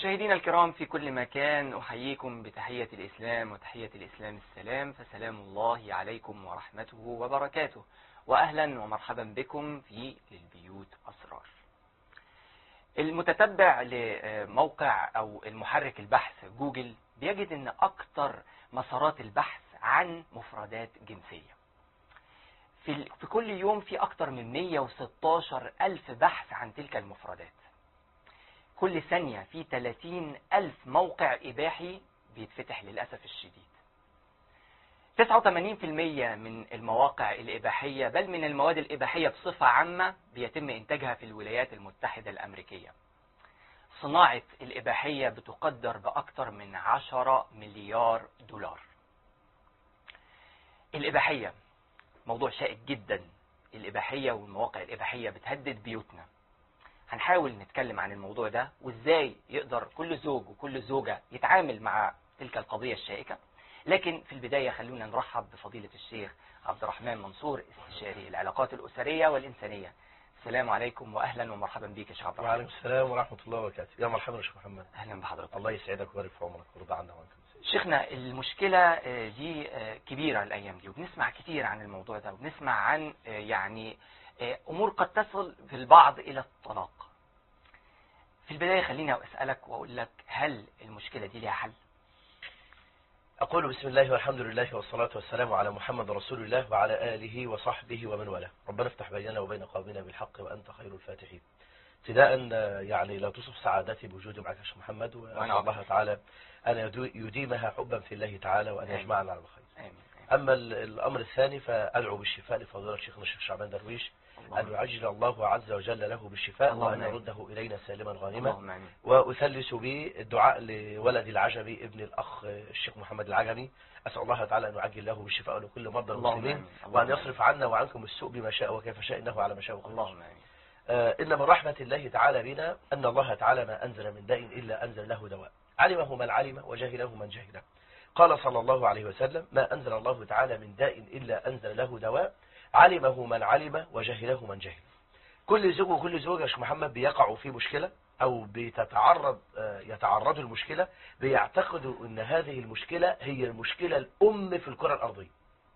مشاهدينا الكرام في كل مكان أحييكم بتحية الإسلام وتحية الإسلام السلام فسلام الله عليكم ورحمته وبركاته وأهلا ومرحبا بكم في للبيوت أسرار المتتبع لموقع أو المحرك البحث جوجل بيجد أن أكتر مسارات البحث عن مفردات جنسية في, في كل يوم في أكتر من 116 ألف بحث عن تلك المفردات كل ثانية في 30 ألف موقع إباحي بيتفتح للأسف الشديد 89% من المواقع الإباحية بل من المواد الإباحية بصفة عامة بيتم إنتاجها في الولايات المتحدة الأمريكية صناعة الإباحية بتقدر بأكثر من 10 مليار دولار الإباحية موضوع شائك جدا الإباحية والمواقع الإباحية بتهدد بيوتنا هنحاول نتكلم عن الموضوع ده وإزاي يقدر كل زوج وكل زوجة يتعامل مع تلك القضية الشائكة لكن في البداية خلونا نرحب بفضيلة الشيخ عبد الرحمن منصور استشاري العلاقات الأسرية والإنسانية السلام عليكم وأهلا ومرحبا بك يا شيخ عبد الرحمن وعليكم السلام ورحمة الله وبركاته يا مرحبا يا شيخ محمد أهلا بحضرتك الله يسعدك ويبارك في عمرك ويرضى عنا وعنك شيخنا المشكلة دي كبيرة الأيام دي وبنسمع كتير عن الموضوع ده وبنسمع عن يعني أمور قد تصل في البعض إلى الطلاق في البداية خليني أسألك وأقول لك هل المشكلة دي ليها حل؟ أقول بسم الله والحمد لله والصلاة والسلام على محمد رسول الله وعلى آله وصحبه ومن والاه ربنا افتح بيننا وبين قومنا بالحق وأنت خير الفاتحين ابتداء يعني لا توصف سعادتي بوجودي معك يا شيخ محمد وأسأل الله تعالى أن يديمها حبا في الله تعالى وأن يجمعنا على الخير آمين. أما الأمر الثاني فأدعو بالشفاء لفضيلة شيخنا الشيخ شعبان درويش أن يعجل الله عز وجل له بالشفاء اللهم وأن آمين. يرده إلينا سالما غانما اللهم آمين وأثلث بالدعاء لولد العجمي ابن الأخ الشيخ محمد العجمي أسأل الله تعالى أن يعجل له بالشفاء لكل مرضى اللهم المسلمين آمين. اللهم وأن آمين. يصرف عنا وعنكم السوء بما شاء وكيف شاء إنه على ما شاء قدير. اللهم آمين آه، إن من رحمة الله تعالى بنا أن الله تعالى ما أنزل من داء إلا أنزل له دواء علمه من علم وجهله من جهله قال صلى الله عليه وسلم ما أنزل الله تعالى من داء إلا أنزل له دواء علمه من علم وجهله من جهل كل زوج وكل زوجة يا شيخ محمد بيقعوا في مشكلة أو بتتعرض آه، يتعرضوا المشكلة بيعتقدوا أن هذه المشكلة هي المشكلة الأم في الكرة الأرضية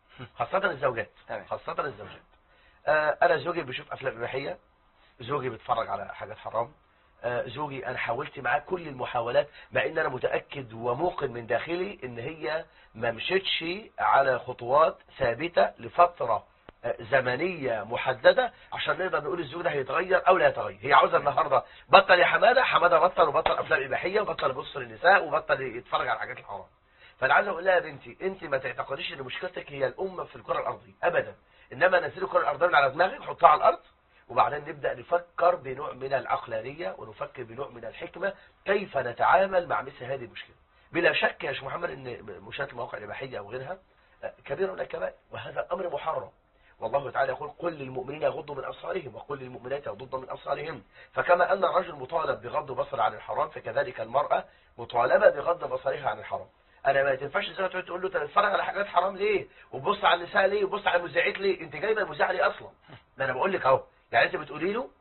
خاصة الزوجات تمام خاصة الزوجات آه، أنا زوجي بيشوف أفلام إباحية زوجي بيتفرج على حاجات حرام آه، زوجي أنا حاولت معاه كل المحاولات مع إن أنا متأكد وموقن من داخلي إن هي ما مشيتش على خطوات ثابتة لفترة آه، زمنية محددة عشان نقدر نقول الزوج ده هيتغير أو لا يتغير هي عاوزة النهاردة بطل يا حمادة حمادة بطل وبطل أفلام إباحية وبطل يبص للنساء وبطل يتفرج على الحاجات الحرام فانا عايز اقول لها يا بنتي انت ما تعتقديش ان مشكلتك هي الامه في الكره الارضيه ابدا انما نزلي الكره الارضيه من على دماغك حطها على الارض وبعدين نبدا نفكر بنوع من العقلانيه ونفكر بنوع من الحكمه كيف نتعامل مع مثل هذه المشكله بلا شك يا شيخ محمد ان مشاهده المواقع الاباحيه او غيرها آه، كبيره من الكبائر وهذا امر محرم والله تعالى يقول قل للمؤمنين يغضوا من أبصارهم وقل للمؤمنات يغضضن من أبصارهم فكما أن الرجل مطالب بغض بصر عن الحرام فكذلك المرأة مطالبة بغض بصرها عن الحرام انا ما تنفعش زي ما تقعد تقول له انت بتتفرج على حاجات حرام ليه وبص على النساء ليه وبص على المذيعات ليه انت جايبه المذيعه ليه اصلا ده انا بقول لك اهو يعني انت بتقولي له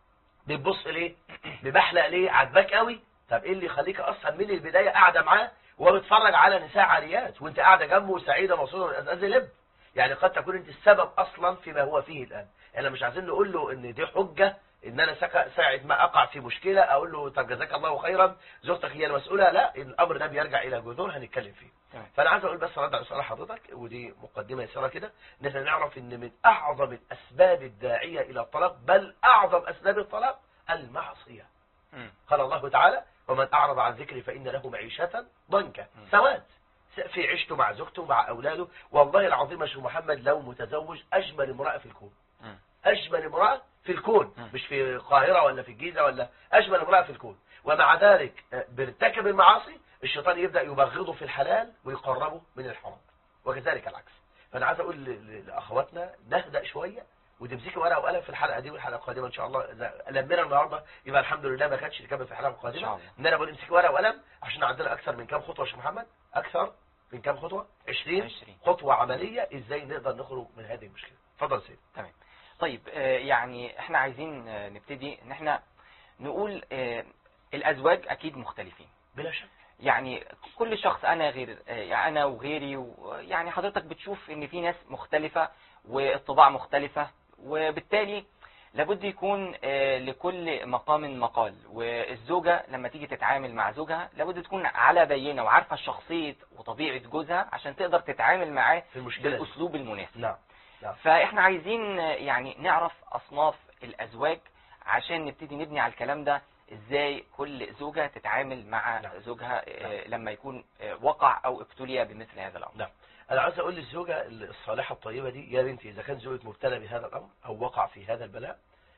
بتبص ليه ببحلق ليه عاجباك قوي طب ايه اللي يخليك اصلا من البدايه قاعده معاه وهو بيتفرج على نساء عاريات وانت قاعده جنبه سعيده مبسوطه من ازاز لب يعني قد تكون انت السبب اصلا فيما هو فيه الان احنا مش عايزين نقول له ان دي حجه ان انا سكا- ساعه ما اقع في مشكله اقول له طب جزاك الله خيرا زوجتك هي المسؤوله لا الامر ده بيرجع الى جذور هنتكلم فيه تمام. فانا عايز اقول بس رد على سؤال حضرتك ودي مقدمه يسيره كده ان احنا نعرف ان من اعظم الاسباب الداعيه الى الطلاق بل اعظم اسباب الطلاق المعصيه مم. قال الله تعالى ومن أعرض عن ذكري فإن له معيشة ضنكا مم. سواد في عيشته مع زوجته مع أولاده والله العظيم يا شيخ محمد لو متزوج أجمل امرأة في الكون مم. أجمل امرأة في الكون مم. مش في القاهرة ولا في الجيزة ولا أجمل امرأة في الكون ومع ذلك آه، بيرتكب المعاصي الشيطان يبدأ يبغضه في الحلال ويقربه من الحرام وكذلك العكس فأنا عايز أقول ل- ل- لأخواتنا نهدأ شوية وتمسكي ورقة وقلم في الحلقة دي والحلقة القادمة إن شاء الله إذا لمينا النهاردة يبقى الحمد لله ما كانتش نكمل في الحلقة إن شاء القادمة الله. إن أنا بقول امسكي ورقة وقلم عشان عندنا أكثر من كام خطوة يا شيخ محمد أكثر من كام خطوة 20 20. خطوة عملية إزاي نقدر نخرج من هذه المشكلة اتفضل سيدي تمام طيب آه، يعني احنا عايزين آه، نبتدي ان احنا نقول آه، الازواج اكيد مختلفين بلا شك يعني كل شخص انا غير يعني انا وغيري و- يعني حضرتك بتشوف ان في ناس مختلفة والطباع مختلفة وبالتالي لابد يكون آه، لكل مقام مقال والزوجة لما تيجي تتعامل مع زوجها لابد تكون على بينة وعارفة شخصية وطبيعة جوزها عشان تقدر تتعامل معاه في المشكلة دي. بالاسلوب المناسب نعم نعم فاحنا عايزين آه، يعني نعرف اصناف الازواج عشان نبتدي نبني على الكلام ده ازاي كل زوجة تتعامل مع نعم. زوجها آه، لما يكون آه، وقع او ابتلي بمثل هذا الامر نعم انا عايز اقول للزوجه الصالحه الطيبه دي يا بنتي اذا كان زوجك مبتلى بهذا الامر او وقع في هذا البلاء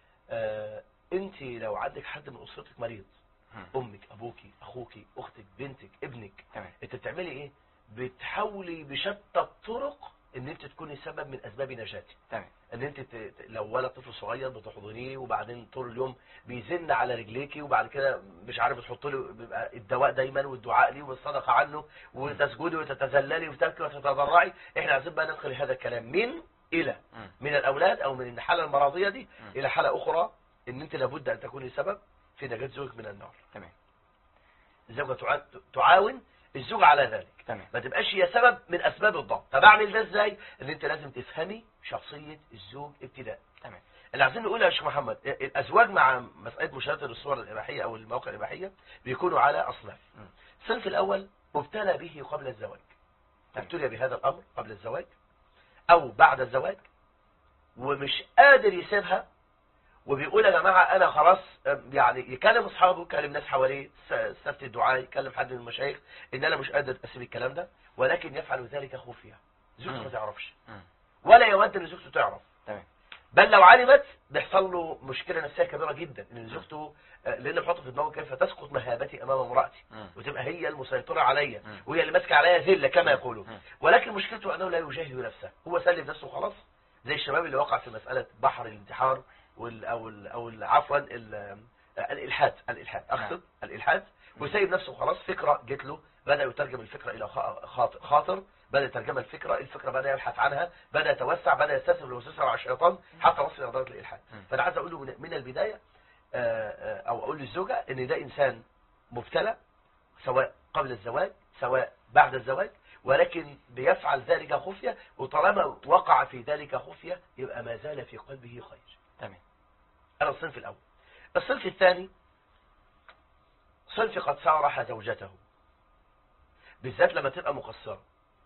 آه انت لو عندك حد من اسرتك مريض مم. امك ابوك اخوك اختك بنتك ابنك تمام انت بتعملي ايه بتحاولي بشتى الطرق ان انت تكوني سبب من اسباب نجاته تمام ان انت ت- ت- لو ولد طفل صغير بتحضنيه وبعدين طول اليوم بيزن على رجليكي وبعد كده مش عارف تحط له بيبقى الدواء دايما والدعاء ليه والصدقه عنه وتسجدي وتتذللي وتبكي وتتضرعي احنا عايزين بقى ندخل هذا الكلام من الى مم. من الاولاد او من الحاله المرضيه دي مم. الى حاله اخرى ان انت لابد ان تكوني سبب في نجاه زوجك من النار تمام الزوجه تع- تعاون الزوج على ذلك تمام ما تبقاش هي سبب من اسباب الضغط طب اعمل ده ازاي ان انت لازم تفهمي شخصيه الزوج ابتداء تمام اللي عايزين نقولها يا شيخ محمد الازواج مع مساله مشاهده الصور الاباحيه او المواقع الاباحيه بيكونوا على اصناف مم. الصنف الاول مبتلى به قبل الزواج تمام. ابتلي بهذا الامر قبل الزواج او بعد الزواج ومش قادر يسيبها وبيقول يا جماعه انا خلاص أم، يعني يكلم اصحابه يكلم ناس حواليه س- استفتي الدعاء يكلم حد من المشايخ ان انا مش قادر اسيب الكلام ده ولكن يفعل ذلك خفيا زوجته مم. ما تعرفش مم. ولا يود ان زوجته تعرف تمام بل لو علمت بيحصل له مشكله نفسيه كبيره جدا ان زوجته آه، لان بحط في دماغه كيف تسقط مهابتي امام امراتي مم. وتبقى هي المسيطره عليا مم. وهي اللي ماسكه عليا ذله كما مم. يقولون مم. ولكن مشكلته انه لا يجاهد نفسه هو سلم نفسه خلاص زي الشباب اللي وقع في مساله بحر الانتحار وال او ال او ال- عفوا ال- الالحاد الالحاد اقصد الالحاد وسايب نفسه خلاص فكره جت له بدا يترجم الفكره الى خا- خاطر, خاطر بدا يترجم الفكره الفكره بدا يبحث عنها بدا يتوسع بدا يستسلم لوسوسه مع الشيطان حتى وصل الى درجه الالحاد مم. فانا عايز اقول له من- من البدايه آه، آه، او اقول للزوجه ان ده انسان مبتلى سواء قبل الزواج سواء بعد الزواج ولكن بيفعل ذلك خفية وطالما وقع في ذلك خفية يبقى ما زال في قلبه خير تمام هذا الصنف الأول الصنف الثاني صنف قد سارح زوجته بالذات لما تبقى مقصرة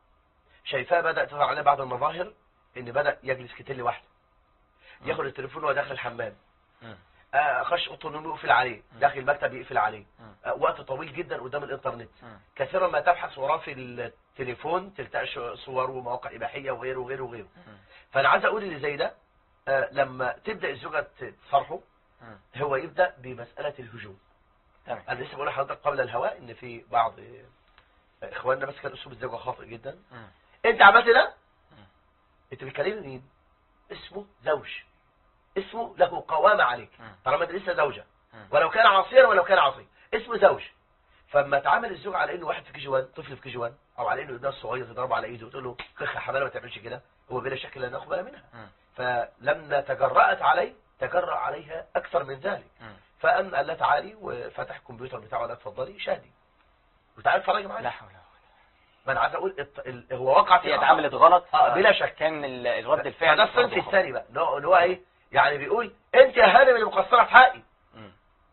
شايفاه بدأ تظهر عليه بعض المظاهر ان بدأ يجلس كتير لوحده ياخد التليفون وهو داخل الحمام مم. آه، خش اوضه النوم يقفل عليه داخل المكتب يقفل عليه مم. آه، وقت طويل جدا قدام الانترنت مم. كثيرا ما تبحث وراه في التليفون تلتقي شو- صور ومواقع إباحية وغيره وغيره وغيره مم. فأنا عايز أقول اللي زي ده آه، لما تبدأ الزوجة تصرحه مم. هو يبدأ بمسألة الهجوم تمام أنا لسه بقول لحضرتك قبل الهواء إن في بعض آه، إخواننا بس كان أسلوب الزوجة خاطئ جدا مم. أنت عملت ده مم. أنت بتكلمي مين اسمه زوج اسمه له قوامة عليك مم. طالما أنت لسه زوجة مم. ولو كان عاصيا ولو كان عاصي اسمه زوج فلما تعامل الزوج على انه واحد في كي جي 1 طفل في كي جي 1 او على انه ابنها الصغير تضربه على ايده وتقول له كخ يا حماده ما تعملش كده هو بلا شك لا ناخد بالها منها مم. فلما تجرأت عليه تجرأ عليها اكثر من ذلك مم. فقام قال لها تعالي وفتح الكمبيوتر بتاعه قال لها اتفضلي شاهدي وتعالي اتفرجي لا معايا حول ولا قوة ما انا عايز اقول الت- ال- هو وقع في هي خطأ. اتعاملت غلط اه بلا شك كان ال- الرد الفعل فده الصنف برضه الثاني بقى اللي هو- اللي هو ايه يعني بيقول انت يا هانم اللي مقصره في حقي مم.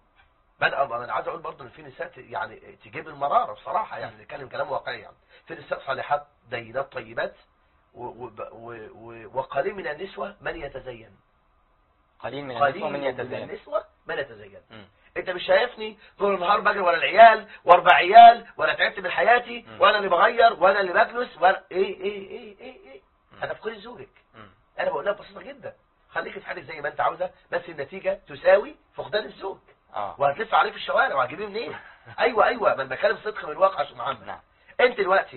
بدأ انا عايز اقول برضه ان في نساء ت- يعني تجيب المراره بصراحه يعني نتكلم كلام واقعي يعني في نساء صالحات دينات طيبات و و و و وقليل من النسوه من يتزين قليل من قليل النسوة من من يتزين النسوه من يتزين مم. انت مش شايفني طول النهار بجري ورا العيال واربع عيال ولا تعبت من حياتي مم. وانا اللي بغير وانا اللي بجلس وانا ايه ايه ايه ايه ايه مم. هتفكري زوجك مم. انا بقول لها بسيطه جدا خليك في حالك زي ما انت عاوزه بس النتيجه تساوي فقدان الزوج اه وهتلف عليه في الشوارع وهتجيبيه منين ايوه ايوه ما انا بتكلم صدق من الواقع يا استاذ محمد نعم انت دلوقتي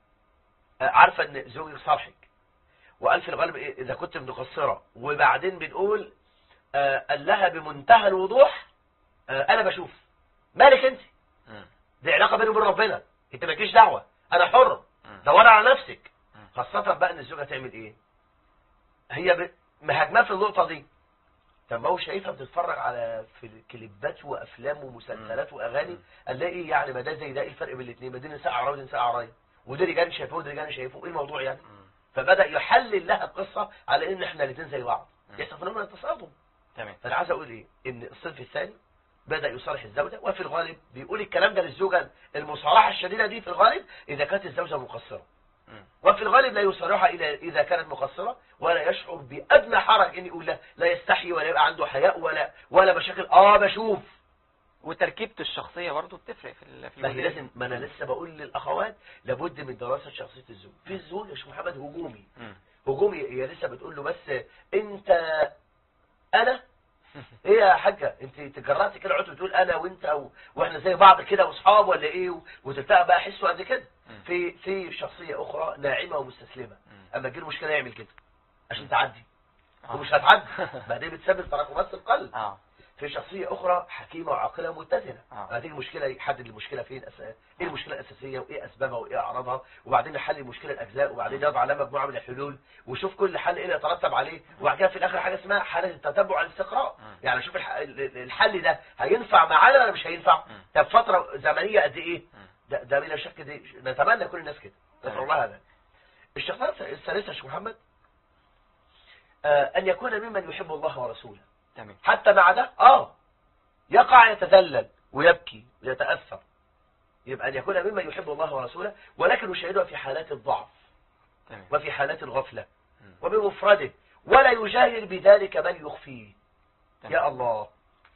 آه، عارفه ان زوجك صالحك وقال في الغالب إيه اذا كنت مقصره وبعدين بنقول آه، قال لها بمنتهى الوضوح آه، انا بشوف مالك انت مم. دي علاقه بيني وبين ربنا انت مالكيش دعوه انا حر مم. دوري على نفسك مم. خاصه بقى ان الزوجه تعمل ايه هي ب- مهاجماه في النقطه دي طب ما هو شايفها بتتفرج على في كليبات وافلام ومسلسلات واغاني مم. قال لها ايه يعني ما ده زي ده ايه الفرق بين الاثنين ما دي نساء عرايا ودي نساء عرايا ودي رجال شايفوه ودي رجال شايفوه ايه الموضوع يعني مم. فبدا يحلل لها القصه على ان احنا الاثنين زي بعض مم. يحصل فنومن التصادم تمام فانا عايز اقول ايه ان الصنف الثاني بدا يصالح الزوجه وفي الغالب بيقول الكلام ده للزوجه المصارحه الشديده دي في الغالب اذا كانت الزوجه مقصره مم. وفي الغالب لا يصارحها إلا إذا كانت مقصرة ولا يشعر بأدنى حرج إن يقول لا لا يستحي ولا يبقى عنده حياء ولا ولا مشاكل آه بشوف وتركيبته الشخصيه برضو بتفرق في ال- في ما هي الجزئية. لازم ما أنا لسه بقول للأخوات لابد من دراسة شخصية الزوج في الزوج يا شيخ محمد هجومي مم. هجومي هي لسه بتقول له بس أنت أنا ايه يا حاجة انت تجرأتي كده قعدت بتقول انا وانت و... واحنا زي بعض كده واصحاب ولا ايه و... وتبتدأ بقى احسه قد كده مم. في في شخصية اخرى ناعمة ومستسلمة مم. اما تجيله مشكلة يعمل كده عشان تعدي آه. ومش هتعدي ما دي بتسبب تراكمات في القلب اه في شخصية أخرى حكيمة وعاقلة ومتزنة آه. هتيجي مشكلة يحدد المشكلة فين أس... إيه المشكلة الأساسية وإيه أسبابها وإيه أعراضها وبعدين يحل المشكلة الأجزاء وبعدين يضع لها مجموعة من الحلول وشوف كل حل إيه اللي يترتب عليه وبعد كده في الآخر حاجة اسمها حالة التتبع الاستقراء مم. يعني شوف الح... ال- الحل ده هينفع معانا ولا مش هينفع مم. طب فترة زمنية قد إيه مم. ده, ده بلا شك دي نتمنى كل الناس كده نسأل تمام. الله هذا الشخصية الثالثة يا شيخ محمد آه أن يكون ممن يحب الله ورسوله تمام حتى مع ده اه يقع يتذلل ويبكي ويتأثر يبقى أن يكون ممن يحب الله ورسوله ولكن يشاهدها في حالات الضعف تمام وفي حالات الغفلة مم. وبمفرده ولا يجاهر بذلك بل يخفيه تمام. يا الله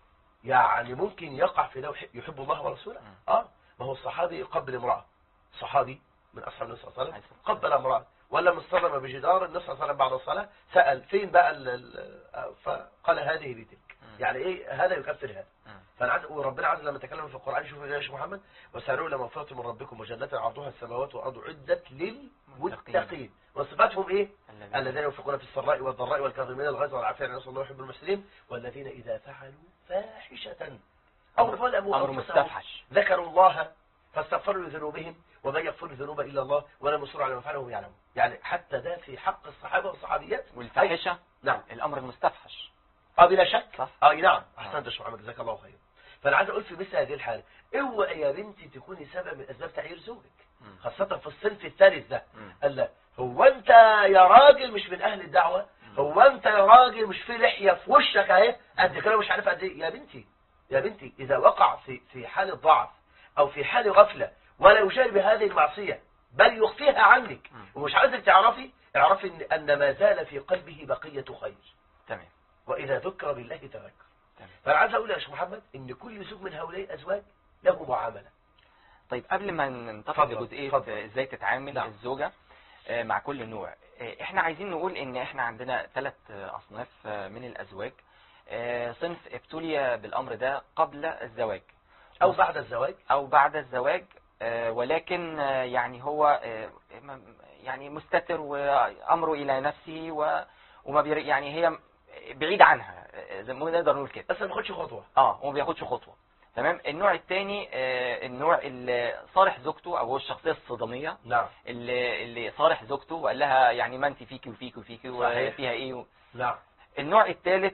يعني ممكن يقع في ده ويح- يحب الله ورسوله مم. اه ما هو الصحابي يقبل امرأة صحابي من أصحاب النبي صلى الله عليه عليه وسلم الصلاة قبل امرأة ولما اصطدم بجدار النبي صلى الله عليه وسلم بعد الصلاة سأل فين بقى ال- ال- فقال هذه بتلك مم. يعني ايه هذا يكفر هذا مم. فانا عايز وربنا عز لما تكلم في القرآن شوف يا شيخ محمد وسارعوا لما مغفرة من ربكم وجنة عرضها السماوات والأرض عدت للمتقين وصفاتهم ايه الذين ينفقون في السراء والضراء والكاظمين الغيظ والعافية عن الناس الله يحب المسلمين والذين إذا فعلوا فاحشة أو ظلموا امر أنفسهم مستفحش ذكروا الله فاستغفروا لذنوبهم ومن يغفر الذنوب إلا الله ولم يصروا على ما فعلوا وهم يعلمون يعني حتى ده في حق الصحابة والصحابيات والفاحشه نعم الامر المستفحش اه بلا شك صح اه نعم احسنت يا شيخ محمد جزاك الله خير فانا عايز اقول في مثل هذه الحاله اوعي يا بنتي تكوني سبب من اسباب تغيير زوجك مم. خاصه في الصنف الثالث ده مم. قال لا هو انت يا راجل مش من اهل الدعوه هو انت يا راجل مش في لحيه في وشك اهي قد كده مش عارف قد ايه يا بنتي يا بنتي اذا وقع في في حاله ضعف او في حال غفله ولا يجاري بهذه المعصيه بل يخفيها عنك مم. ومش عايزك تعرفي اعرفي ان ان ما زال في قلبه بقيه خير تمام واذا ذكر بالله تذكر تمام فانا عايز اقول يا شيخ محمد ان كل زوج من هؤلاء الازواج له معامله طيب قبل ما ننتقل اتفضل، لجزئيه اتفضل. ازاي تتعامل نعم. الزوجه آه، مع كل نوع آه، احنا عايزين نقول ان احنا عندنا ثلاث اصناف آه، من الازواج آه، صنف ابتلي بالامر ده قبل الزواج او بعد الزواج او بعد الزواج آه، ولكن آه، يعني هو آه، م- يعني مستتر وامره الى نفسه و- وما بير يعني هي بعيد عنها آه، زي ما نقدر نقول كده بس ما تاخدش خطوه اه وما بياخدش خطوه تمام النوع الثاني النوع اللي صارح زوجته او هو الشخصيه الصداميه نعم اللي اللي صارح زوجته وقال لها يعني ما انت فيكي وفيكي وفيكي صحيح. وفيها ايه و... نعم النوع الثالث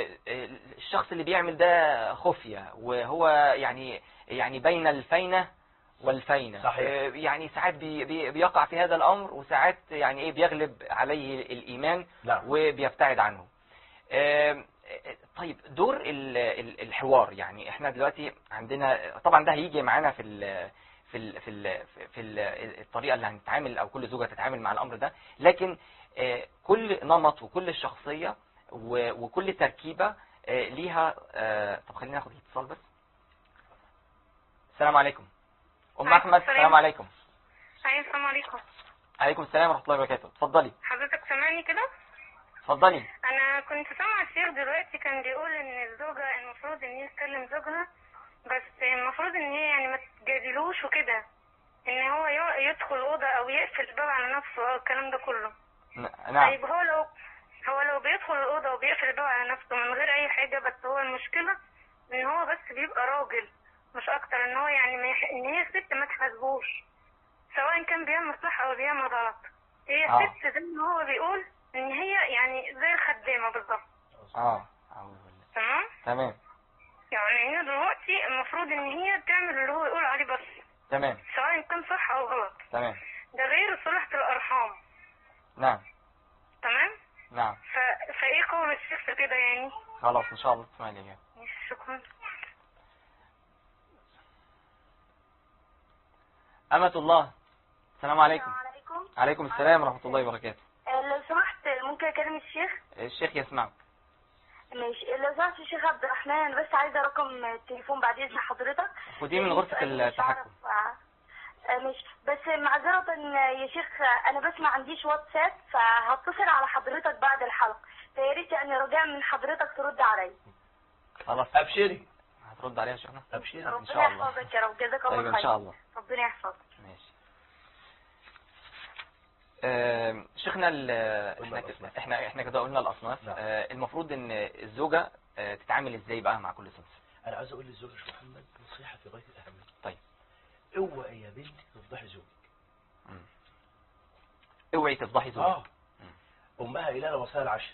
الشخص اللي بيعمل ده خفيه وهو يعني يعني بين الفينه والفينه صحيح. آه، يعني ساعات بي بي بيقع في هذا الامر وساعات يعني ايه بيغلب عليه الايمان نعم وبيبتعد عنه آم، طيب دور ال- ال- الحوار يعني احنا دلوقتي عندنا طبعا ده هيجي معانا في ال في ال في ال في ال الطريقه اللي هنتعامل او كل زوجه تتعامل مع الامر ده لكن آه، كل نمط وكل شخصيه و- وكل تركيبه آه، ليها آه، طب خلينا ناخد الاتصال بس السلام عليكم ام عليكم احمد السلام. السلام عليكم أيوة السلام عليكم عليكم السلام ورحمه الله وبركاته اتفضلي حضرتك سامعني كده اتفضلي أنا كنت سامعة الشيخ دلوقتي كان بيقول إن الزوجة المفروض إن هي تكلم زوجها بس المفروض إن هي يعني ما تجادلوش وكده إن هو ي- يدخل أوضة أو يقفل الباب على نفسه أو الكلام ده كله ن- نعم طيب هو لو هو لو بيدخل الأوضة وبيقفل الباب على نفسه من غير أي حاجة بس هو المشكلة إن هو بس بيبقى راجل مش أكتر إن هو يعني ما يح... إن هي ست ما تحاسبوش سواء كان بيعمل صح أو بيعمل غلط هي آه. ست زي ما هو بيقول إن هي يعني زي الخدامة بالظبط اه أعوذ بالله تمام يعني هي دلوقتي المفروض ان هي تعمل اللي هو يقول عليه بس تمام سواء كان صح او غلط تمام ده غير صلة الارحام نعم تمام نعم ف... فايه قول الشيخ في كده يعني خلاص ان شاء الله تسمع الإجابة ماشي، شكرا أمة الله السلام عليكم عليكم عليكم السلام ورحمة الله وبركاته لو سمحت ممكن اكلم الشيخ الشيخ يسمعك ماشي لو سمحت الشيخ عبد الرحمن أنا بس عايزه رقم التليفون بعد اذن حضرتك خديه من غرفة لأني مش التحكم عارف- آه، ماشي بس معذرة يا شيخ انا بس ما عنديش واتساب فهتصل على حضرتك بعد الحلقة فيا ريت يعني رجاء من حضرتك ترد عليا خلاص ابشري هترد عليها يا شيخنا ابشري إن ربنا شاء الله. يحفظك يا رب جزاك الله طيب خير إن شاء الله ربنا يحفظك ماشي آه، شيخنا ال- قلنا احنا الأصناف. احنا احنا كده قلنا الاصناف نعم. آه، المفروض ان الزوجه آه، تتعامل ازاي بقى مع كل صنف انا عايز اقول للزوج يا شيخ محمد نصيحه في غايه الاهميه طيب. اوعي يا بنتي تفضحي زوجك مم. اوعي تفضحي زوجك اه امها قايله لها وصايا العشر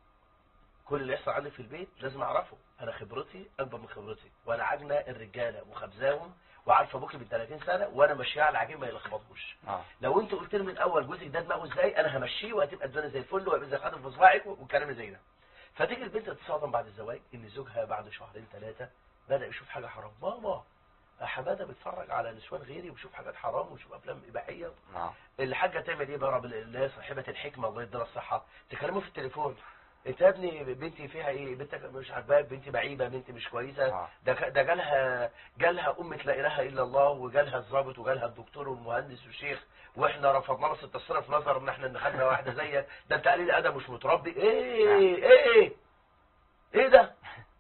كل اللي يحصل عندي في البيت لازم اعرفه انا خبرتي اكبر من خبرتي وانا عاجنه الرجاله وخبزاهم وعارفه ابوكي من 30 سنه وانا ماشيه على العجين ما يلخبطوش اه لو انت قلت لي من الاول جوزك ده دماغه ازاي انا همشيه وهتبقى الدنيا زي الفل وهيبقى زي خاتم في صباعك والكلام زي ده فتيجي البنت تتصدم بعد الزواج ان زوجها بعد شهرين ثلاثه بدا يشوف حاجه حرام ماما حماده بيتفرج على نسوان غيري وبيشوف حاجات حرام وبيشوف افلام اباحيه اه الحاجه تعمل ايه بقى رب اللي هي صاحبه الحكمه الله يديها الصحه تكلمه في التليفون انت يا ابني بنتي فيها ايه بنتك مش عاجباك بنتي بعيبه بنتي مش كويسه اه ده ك- ده جالها جالها أمة لا إله إلا الله وجالها الضابط وجالها الدكتور والمهندس والشيخ واحنا رفضنا بس التصرف نظر ان احنا ان خدنا واحده زيك ده انت قليل ادب مش متربي ايه ايه ايه ده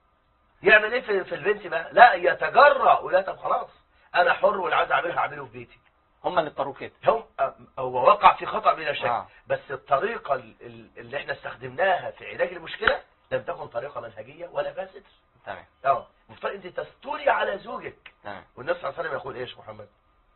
يعمل ايه في, في البنت بقى لا يتجرأ ولا طب خلاص انا حر واللي عايز اعمله هعمله في بيتي هم اللي اضطروا كده هم هو وقع في خطأ بلا شك آه. بس الطريقة ال- ال- اللي احنا استخدمناها في علاج المشكلة لم تكن طريقة منهجية ولا فيها ستر تمام اه مفترض انت تستوري على زوجك تمام والنبي صلى الله عليه وسلم يقول ايش محمد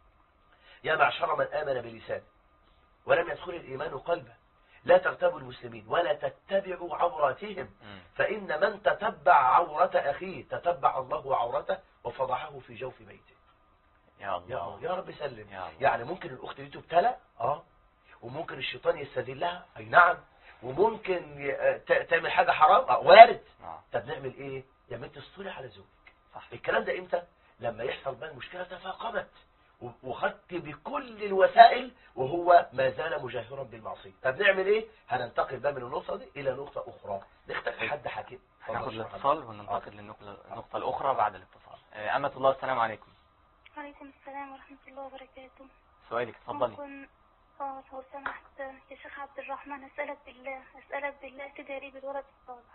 يا معشر من آمن بلسانه ولم يدخل الإيمان قلبه لا تغتابوا المسلمين ولا تتبعوا عوراتهم مم. فإن من تتبع عورة أخيه تتبع الله عورته وفضحه في جوف بيته يا يا, الله يا رب سلم يا الله. يعني ممكن الأخت دي تبتلى اه وممكن الشيطان يستذلها أي نعم وممكن ي- آه، ت- تعمل حاجة حرام اه وارد اه طب نعمل ايه يا بنت استوري على زوجك صح الكلام ده امتى لما يحصل بقى المشكله تفاقمت و- وخدت بكل الوسائل وهو ما زال مجاهرا بالمعصيه طب نعمل ايه هننتقل بقى من النقطه دي الى نقطه اخرى نختار حد حكيم هناخد اتفضل يا الاتصال وننتقل للنقطة النقطة الأخرى بعد الاتصال آه، أمة الله السلام عليكم وعليكم السلام ورحمة الله وبركاته سؤالك اتفضلي ممكن اه لو سمحت يا شيخ عبد الرحمن اسألك بالله اسألك بالله تدعي لي بالولد الصالح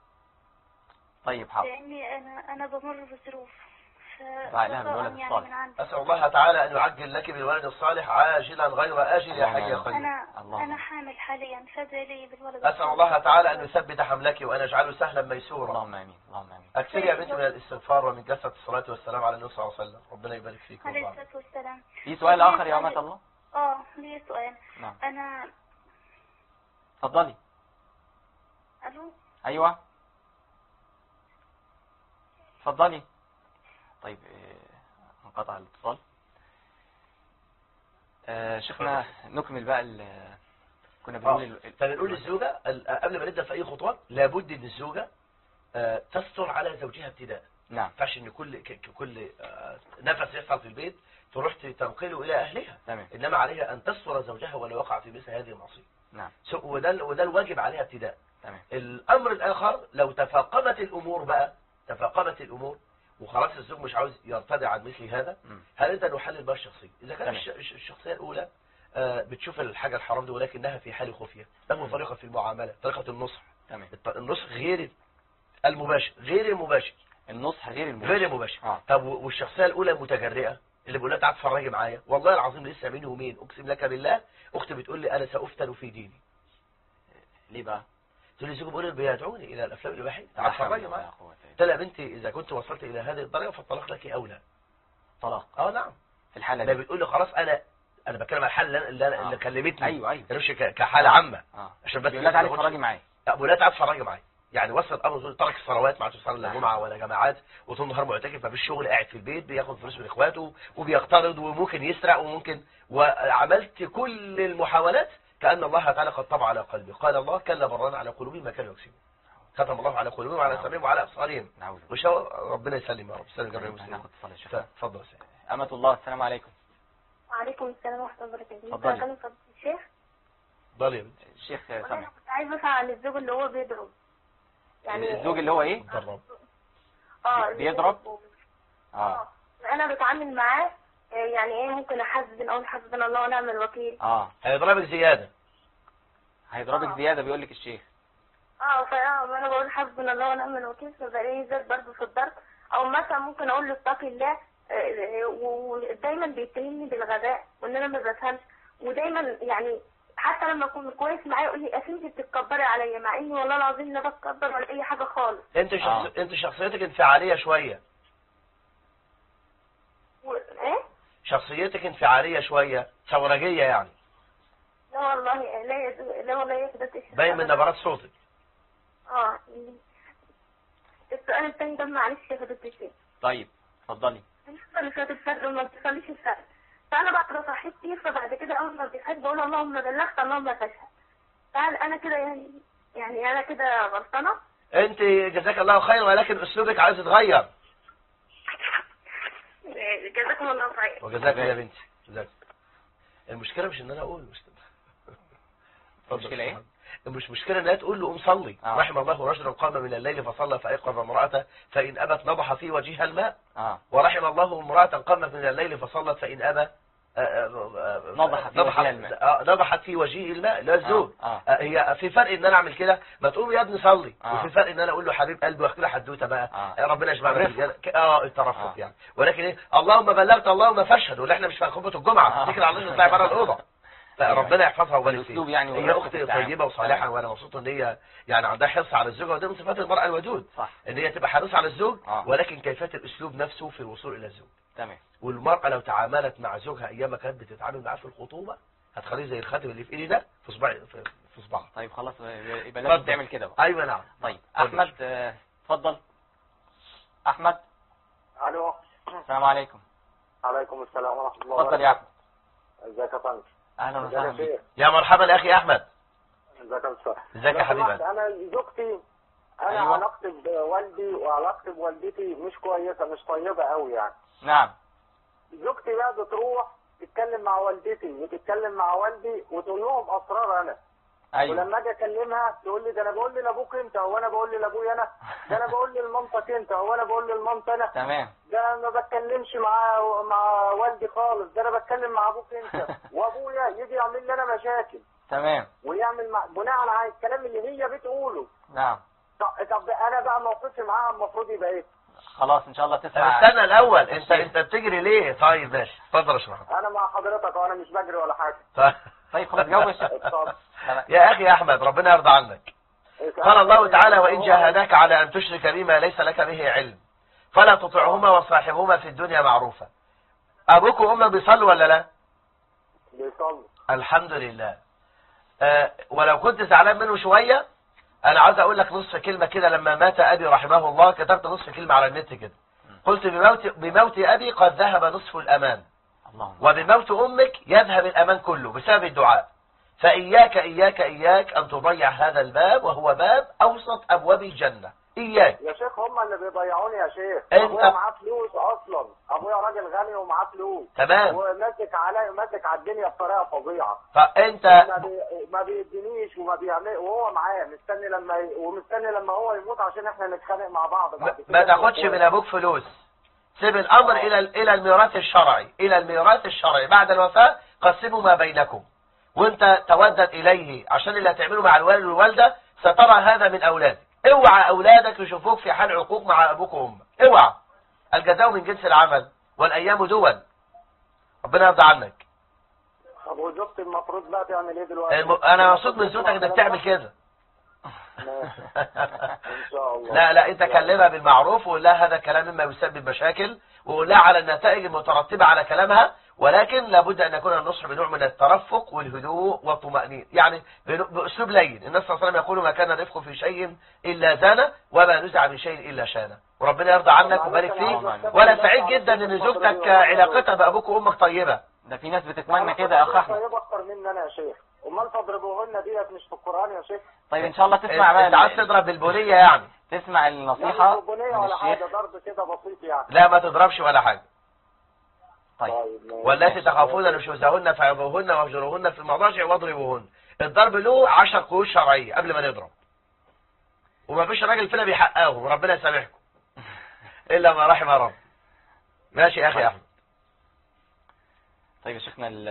طيب حاضر لاني انا انا بمر بظروف ف- دعي لها رجاء بالولد يعني الصالح. من عندك. اسال الله تعالى ان يعجل لك بالولد الصالح عاجلا غير اجل يا حي يا اللهم قيوم انا اللهم. انا حامل حاليا فادعي لي بالولد اسال الله تعالى ان يثبت حملك وان يجعله سهلا ميسورا اللهم آمين اللهم آمين اكثري يا بنت من الاستغفار ومن كثره الصلاه والسلام على النبي صلى الله عليه وسلم ربنا يبارك فيك عليه والله. الصلاة والسلام في سؤال آخر يا أمة الله اه لي سؤال نعم انا اتفضلي الو أيوة اتفضلي طيب آه، انقطع الاتصال آه، شيخنا نكمل بقى ال- كنا بنقول آه. ال- ال- فبنقول للزوجة ال- قبل ما نبدأ في أي خطوات لابد إن الزوجة آه، تستر على زوجها ابتداء ما نعم ينفعش إن كل ك- ك- كل آه، نفس يحصل في البيت تروح تنقله إلى أهلها تمام إنما عليها أن تستر زوجها ولا وقع في مثل هذه المعصية نعم سو- وده ال- وده الواجب عليها ابتداء تمام الأمر الآخر لو تفاقمت الأمور بقى تفاقمت الأمور وخلاص الزوج مش عاوز يرتدع عن مثل هذا مم. هل انت نحلل بقى الشخصيه اذا كانت تمام. الش- الش- الشخصيه الاولى آه، بتشوف الحاجه الحرام دي ولكنها في حال خفيه له طريقه في المعامله طريقه النصح تمام الط- النصح غير المباشر غير المباشر النصح غير المباشر غير المباشر اه طب و- والشخصيه الاولى المتجرئه اللي بيقول لها تعالى اتفرجي معايا والله العظيم لسه من يومين اقسم لك بالله اختي بتقول لي انا سافتن في ديني ليه بقى؟ تقول لي زوجي بيقول لي بيدعوني الى الافلام الاباحيه لا تعالى حول اتفرجي ولا معايا قوة إلا قلت لها يا بنتي اذا كنت وصلت الى هذه الدرجه فالطلاق لك اولى طلاق اه نعم في الحالة ده دي بتقول لي خلاص انا انا بتكلم على الحل اللي, اللي, آه. اللي كلمتني ايوه ايوه مش ك- كحاله عامه اه عشان بس بيقول لها تعالي ما اتفرجي تاخدش- معايا لا بقول لها تعالى اتفرجي معايا يعني وصل الامر زوج ترك الصلوات ما عادش يصلي لا جمعه ولا جماعات وطول النهار معتكف ما فيش شغل قاعد في البيت بياخد فلوس من اخواته وبيقترض وممكن يسرق وممكن وعملت كل المحاولات كان الله تعالى قد طبع على قلبي قال الله كلا بران على قلوبهم ما كانوا يكسبون ختم الله على قلوبهم وعلى سمعهم وعلى ابصارهم نعوذ بالله وشاء ربنا يسلم يا رب سلم جميع طيب، المسلمين هناخد اتصال يا شيخ اتفضل يا سيدي أمة الله السلام عليكم وعليكم السلام ورحمة الله وبركاته اتفضلي. ممكن أكلم فضيلة الشيخ اتفضل يا بنتي الشيخ والله سامع أنا كنت عايزة أسأل عن الزوج اللي هو بيضرب الزوج اللي هو إيه؟ اتدرب اه بيضرب؟ اه اه انا بتعامل معاه آه، يعني ايه ممكن احاسبن اقول حسبنا الله ونعم الوكيل اه هيضربك زياده هيضربك آه. زيادة بيقول لك الشيخ اه فانا انا بقول حسبنا الله ونعم الوكيل فبلاقيه زاد برضه في الضرب او مثلا ممكن اقول له اتقي الله آه، آه، ودايما بيتهمني بالغباء وان انا ما بفهمش ودايما يعني حتى لما اكون كويس معاه يقول لي اسنتي بتتكبري عليا مع اني والله العظيم لا بتكبر ولا اي حاجه خالص انت شخص... آه. انت شخصيتك انفعاليه شويه و... ايه شخصيتك انفعاليه شويه ثورجيه يعني لا والله لا يد... لا والله يحدث الشيء باين من نبرات صوتك اه السؤال الثاني ده معلش يا فضيلة الشيخ طيب اتفضلي بالنسبة لصلاة الفجر وما بتصليش الفجر فأنا بعد ما صحيت كتير فبعد كده أول ما بيصحيت بقول اللهم بلغت اللهم فاشهد فهل أنا كده يعني يعني أنا كده غلطانة؟ انت جزاك الله خير ولكن اسلوبك عايز يتغير جزاكم الله خير وجزاك يا بنتي جزاك المشكله مش ان انا اقول مش المشكلة ايه؟ مش مشكلة ان هي تقول له قوم صلي آه. رحم الله رجلا قام من الليل فصلى فايقظ امرأته فإن أبت نضح في وجهها الماء اه ورحم الله امرأة قامت من الليل فصلت فإن أبى آه، آه، آه، نضح في نضحت- وجهها الماء. آه، نضحت في وجهه الماء لا الزوج آه. آه، هي في فرق ان انا اعمل كده ما تقوم يا ابني صلي آه. وفي فرق ان انا اقول له حبيب قلبي واحكي له حدوته بقى آه. يا ربنا يجمعنا الرفق. في الجنة. اه الترفق آه. يعني ولكن ايه اللهم بلغت اللهم فاشهد واللي احنا مش في خطبه الجمعه آه. اتكل على الله نطلع بره الاوضه فربنا يحفظها ويبارك الأسلوب فيها يعني هي والرفق في اختي التعامل. طيبه وصالحه تمام. وانا مبسوط ان هي يعني عندها حرص على الزوجه وده من صفات المراه الودود صح ان هي تبقى حريصه على الزوج آه. ولكن كيفيه الاسلوب نفسه في الوصول الى الزوج تمام والمرأة لو تعاملت مع زوجها أيام ما كانت بتتعامل معاه في الخطوبة هتخليه زي الخاتم اللي في إيدي ده في صباعي في في صباعها طيب خلاص يبقى لازم اتفضل. تعمل كده بقى أيوة نعم طيب اتفضل. احمد آه، اتفضل احمد الو السلام عليكم عليكم السلام ورحمه الله اتفضل يا احمد ازيك يا فندم اهلا ازيك يا وسهلا بك شيخ يا مرحبا يا أخي أحمد ازيك يا استاذ ازيك يا لو حبيبي سمحت، انا زوجتي انا أيوة. علاقتي بوالدي وعلاقتي بوالدتي مش كويسه مش طيبه قوي يعني نعم زوجتي بقى بتروح تتكلم مع والدتي وتتكلم مع والدي وتقول لهم اسرار انا ايوه ولما اجي اكلمها تقول لي ده انا بقول لابوك انت هو انا بقول لابويا انا ده انا بقول لمامتك انت هو انا بقول لمامتي انا تمام ده انا ما بتكلمش مع مع والدي خالص ده انا بتكلم مع ابوك انت وابويا يجي يعمل لي انا مشاكل تمام ويعمل مع... بناء على الكلام اللي هي بتقوله نعم طب طب انا بقى موقفي معاها المفروض يبقى ايه؟ خلاص ان شاء الله طب تسمع استنى الأول أنت أنت بتجري ليه طيب ماشي اتفضل اشرح انا مع حضرتك وانا مش بجري ولا حاجه طيب. طيب خلاص جاوب يا شيخ اتفضل تمام. يا أخي أحمد ربنا يرضى عنك قال الله تعالى وإن جاهداك على أن تشرك بما ليس لك به علم فلا تطعهما وصاحبهما في الدنيا معروفة أبوك وأمك بيصلوا ولا لا بيصلي الحمد لله آه ولو كنت زعلان منه شوية أنا عاوز أقول لك نصف كلمة كده لما مات أبي رحمه الله كتبت نصف كلمة على النت كده قلت بموت, بموت أبي قد ذهب نصف الأمان اللهم وبموت أمك يذهب الأمان كله بسبب الدعاء فإياك إياك إياك أن تضيع هذا الباب وهو باب أوسط أبواب الجنة إياك يا شيخ هم اللي بيضيعوني يا شيخ انت- ابويا معاه فلوس اصلا ابويا راجل غني ومعاه فلوس تمام وماسك علي ماسك على الدنيا بطريقه فظيعه فأنت ما, بي... ما بيدينيش وما بيعمل وهو معايا مستني لما ي... ومستني لما هو يموت عشان احنا نتخانق مع بعض ما بعد كده ما تاخدش من أبوك فلوس سيب الأمر إلى إلى الميراث الشرعي إلى الميراث الشرعي بعد الوفاة قسموا ما بينكم وانت تودد إليه عشان اللي هتعمله مع الوالد والوالدة سترى هذا من أولادك اوعى أولادك يشوفوك في حال عقوق مع أبوك وأمك اوعى الجزاء من جنس العمل والأيام دول ربنا يرضى عنك طب وزوجتي المفروض بقى تعمل ايه دلوقتي؟ الم... أنا مبسوط من صوتك إنك تعمل كده ماشي. ان شاء الله لا لا انت كلمها بالمعروف وقول لها هذا كلام مما يسبب مشاكل وقول لها على النتائج المترتبة على كلامها ولكن لابد ان يكون النصح بنوع من الترفق والهدوء والطمأنينة يعني بنوع- باسلوب لين النبي صلى الله عليه وسلم يقول ما كان الرفق في شيء الا زانه وما نزع من شيء الا شانه وربنا يرضى عنك ويبارك فيك وانا سعيد جدا ان زوجتك علاقتها بابوك وامك طيبه ده في ناس بتتمنى كده يا اخ احمد طيب اكتر مني انا يا شيخ امال تضربوهن ديت مش في القران يا شيخ طيب ان شاء الله تسمع بقى انت عايز ال- تضرب بالبنيه يعني تسمع لا النصيحة مش بنيه من ولا حاجه الشيخ ضرب كده بسيط يعني لا ما تضربش ولا حاجه طيب ماشي. والتي تخافون نشوزهن فعظوهن واهجروهن في المضاجع واضربوهن الضرب له 10 قروش شرعيه قبل ما نضرب وما فيش راجل فينا بيحققهم ربنا يسامحكم الا ما رحم رب ماشي يا اخي احمد طيب يا شيخنا ال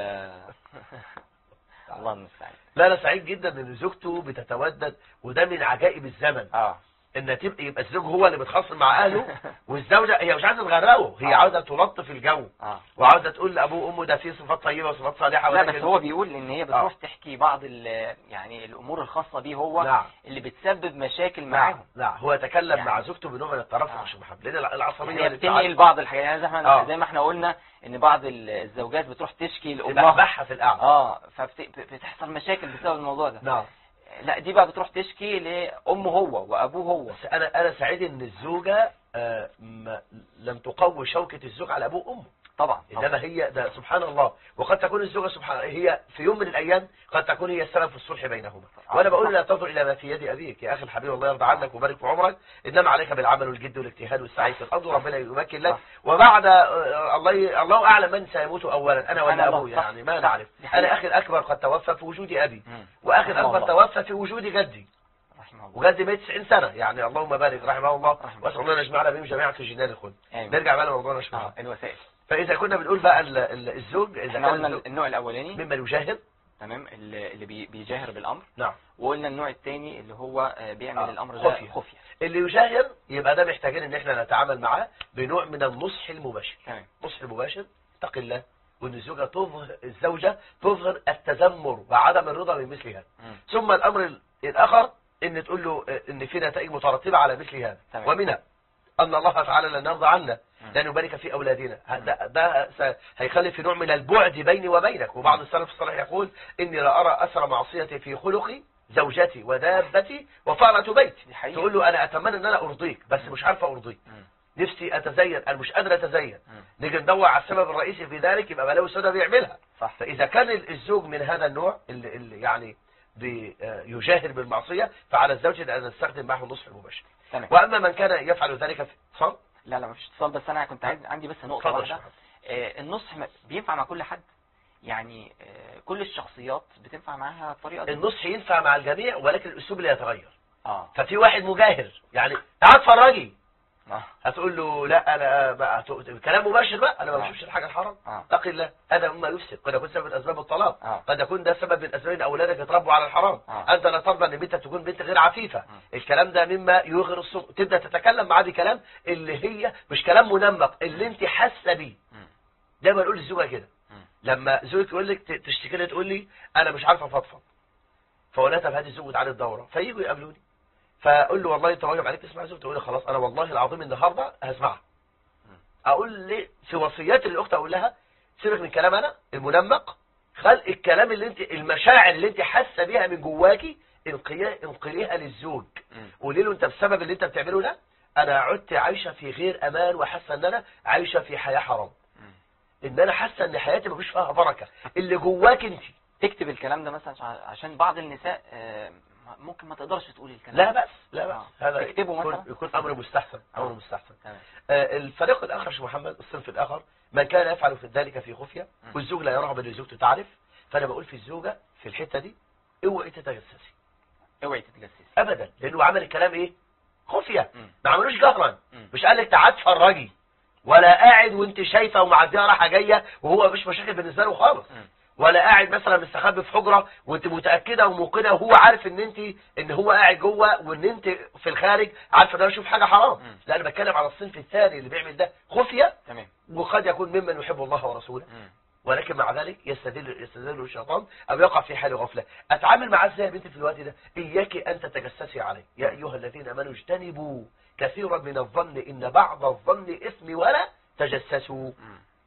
الله المستعان لا انا سعيد جدا ان زوجته بتتودد وده من عجائب الزمن اه ان تبقى يبقى الزوج هو اللي بيتخاصم مع اهله والزوجه هي مش عايزه تغرقه هي آه. عاوزه تلطف الجو اه وعاوزه تقول لابوه وامه ده فيه صفات طيبه وصفات صالحه لا ولكن بس هو بيقول ان هي بتروح آه. تحكي بعض ال- يعني الامور الخاصة بيه هو نعم اللي بتسبب مشاكل نعم معاهم نعم هو يتكلم يعني- مع زوجته بنوع من الترفق آه. عشان محب لان العصبيه يعني هي والانفعال بتنقل بعض الحاجات يعني زي ما آه. احنا زي ما احنا قلنا ان بعض ال- الزوجات بتروح تشكي لامها تبحبحها في القعده اه فبتحصل مشاكل بسبب الموضوع ده نعم لا دي بقى بتروح تشكي لامه هو وابوه هو بس انا انا سعيد ان الزوجه آه، ما لم تقوي شوكه الزوج على ابوه وامه طبعا طبعا. انما هي ده سبحان الله وقد تكون الزوجه سبحان هي في يوم من الايام قد تكون هي السبب في الصلح بينهما آه. وانا بقول لا تنظر الى ما في يد ابيك يا اخي الحبيب الله يرضى عنك ويبارك في عمرك انما عليك بالعمل والجد والاجتهاد والسعي في الارض وربنا يمكن لك صح. وبعد آه، الله الله اعلم من سيموت اولا انا سبحان ولا الله. ابوه صح. يعني ما صح. نعرف دي حقيقة. انا اخي الاكبر قد توفى في وجود ابي مم. واخي رحمه الاكبر الله. توفى في وجود جدي رحمه الله وجدي 190 سنه يعني اللهم بارك رحمه الله رحمه واسال الله ان يجمعنا بهم جميعا في جنان الخلد آمين. نرجع بقى لموضوعنا شويه اه الوسائل فاذا كنا بنقول بقى ال- ال- الزوج اذا احنا كان قلنا الزوج النوع الاولاني ممن يجاهد تمام اللي اللي بي- بيجاهر بالامر نعم وقلنا النوع الثاني اللي هو آه، بيعمل آه، الامر ده خفية. خفيه اللي يجاهر يبقى ده محتاجين ان احنا نتعامل معاه بنوع من النصح المباشر تمام النصح المباشر اتق الله وان الزوجه تظهر الزوجه تظهر التذمر وعدم الرضا من مثل هذا مم. ثم الامر ال- الاخر ان تقول له آه، ان في نتائج مترتبه على مثل هذا تمام. ومنها ان الله تعالى لن يرضى عنا مم. لن يبارك في اولادنا ده, ده س- هيخلي في نوع من البعد بيني وبينك وبعض السلف الصالح يقول اني لا ارى اثر معصيتي في خلقي زوجتي ودابتي وفارة بيتي دي حقيقة. تقول له انا اتمنى ان انا ارضيك بس مش عارفه ارضيك مم. نفسي اتزين انا مش قادر اتزين مم. نيجي ندور على السبب الرئيسي في ذلك يبقى بلاوي سودا بيعملها صح فاذا كان الزوج من هذا النوع اللي, اللي يعني بي- آه، يجاهر بالمعصيه فعلى الزوج ان يستخدم معه النصح المباشر تمام واما من كان يفعل ذلك في صار لا لا مفيش اتصال بس انا كنت عايز عندي بس نقطه اتفضل واحده شكرا. آه، النصح م- بينفع مع كل حد يعني آه، كل الشخصيات بتنفع معاها الطريقه دي النصح ينفع مع الجميع ولكن الاسلوب اللي يتغير اه ففي واحد مجاهر يعني تعال اتفرجي اه هتقول له لا انا بقى هت- كلام مباشر بقى انا ما آه. بشوفش الحاجه الحرام اه اتق الله هذا مما يفسد قد يكون سبب من اسباب الطلاق اه قد يكون ده سبب من اسباب ان اولادك يتربوا على الحرام آه. انت لا ترضى ان بنتك تكون بنت غير عفيفه الكلام ده مما يغر الصوت تبدا تتكلم معاه بكلام اللي هي مش كلام منمق اللي انت حاسه بيه مم. دايما نقول للزوجه كده مم. لما زوجك يقول لك ت- تشتكي لي تقول لي انا مش عارفه افضفض فاقول لها طب هاتي الزوج تعالي الدوره فييجوا يقابلوني فاقول له والله انت واجب عليك تسمع زوجتي تقول لي خلاص انا والله العظيم النهارده هسمعها اقول لي في وصيات الاخت اقول لها سيبك من كلام انا المنمق خلق الكلام اللي انت المشاعر اللي انت حاسه بيها من جواكي انقيا- انقليها للزوج مم. قولي له انت بسبب اللي انت بتعمله ده انا عدت عايشه في غير امان وحاسه ان انا عايشه في حياه حرام مم. ان انا حاسه ان حياتي مفيش فيها بركه اللي جواك انت تكتب الكلام ده مثلا عشان- عشان بعض النساء آه، ممكن ما تقدرش تقول الكلام لا ده. بأس لا بأس آه. هذا تكتبه يكون, مثلا؟ يكون امر مستحسن امر آه. مستحسن تمام آه، الفريق الاخر شيخ محمد الصنف الاخر من كان يفعل في ذلك في خفيه مم. والزوج لا يرغب ان زوجته تعرف فانا بقول في الزوجه في الحته دي اوعي تتجسسي اوعي تتجسسي ابدا لانه عمل الكلام ايه خفيه مم. ما عملوش جهرا مم. مش قال لك تعال اتفرجي ولا قاعد وانت شايفه ومعديه رايحه جايه وهو مش مشاكل بالنسبه له خالص مم. ولا قاعد مثلا مستخبي في حجره وانت متاكده وموقنه وهو عارف ان انت ان هو قاعد جوه وان انت في الخارج عارفه ان انا اشوف حاجه حرام مم. لا انا بتكلم على الصنف الثاني اللي بيعمل ده خفيه تمام وقد يكون ممن يحب الله ورسوله مم. ولكن مع ذلك يستدل يستدل الشيطان او يقع في حال غفله اتعامل معاه ازاي يا بنتي في الوقت ده اياك ان تتجسسي عليه يا ايها الذين امنوا اجتنبوا كثيرا من الظن ان بعض الظن اثم ولا تجسسوا مم.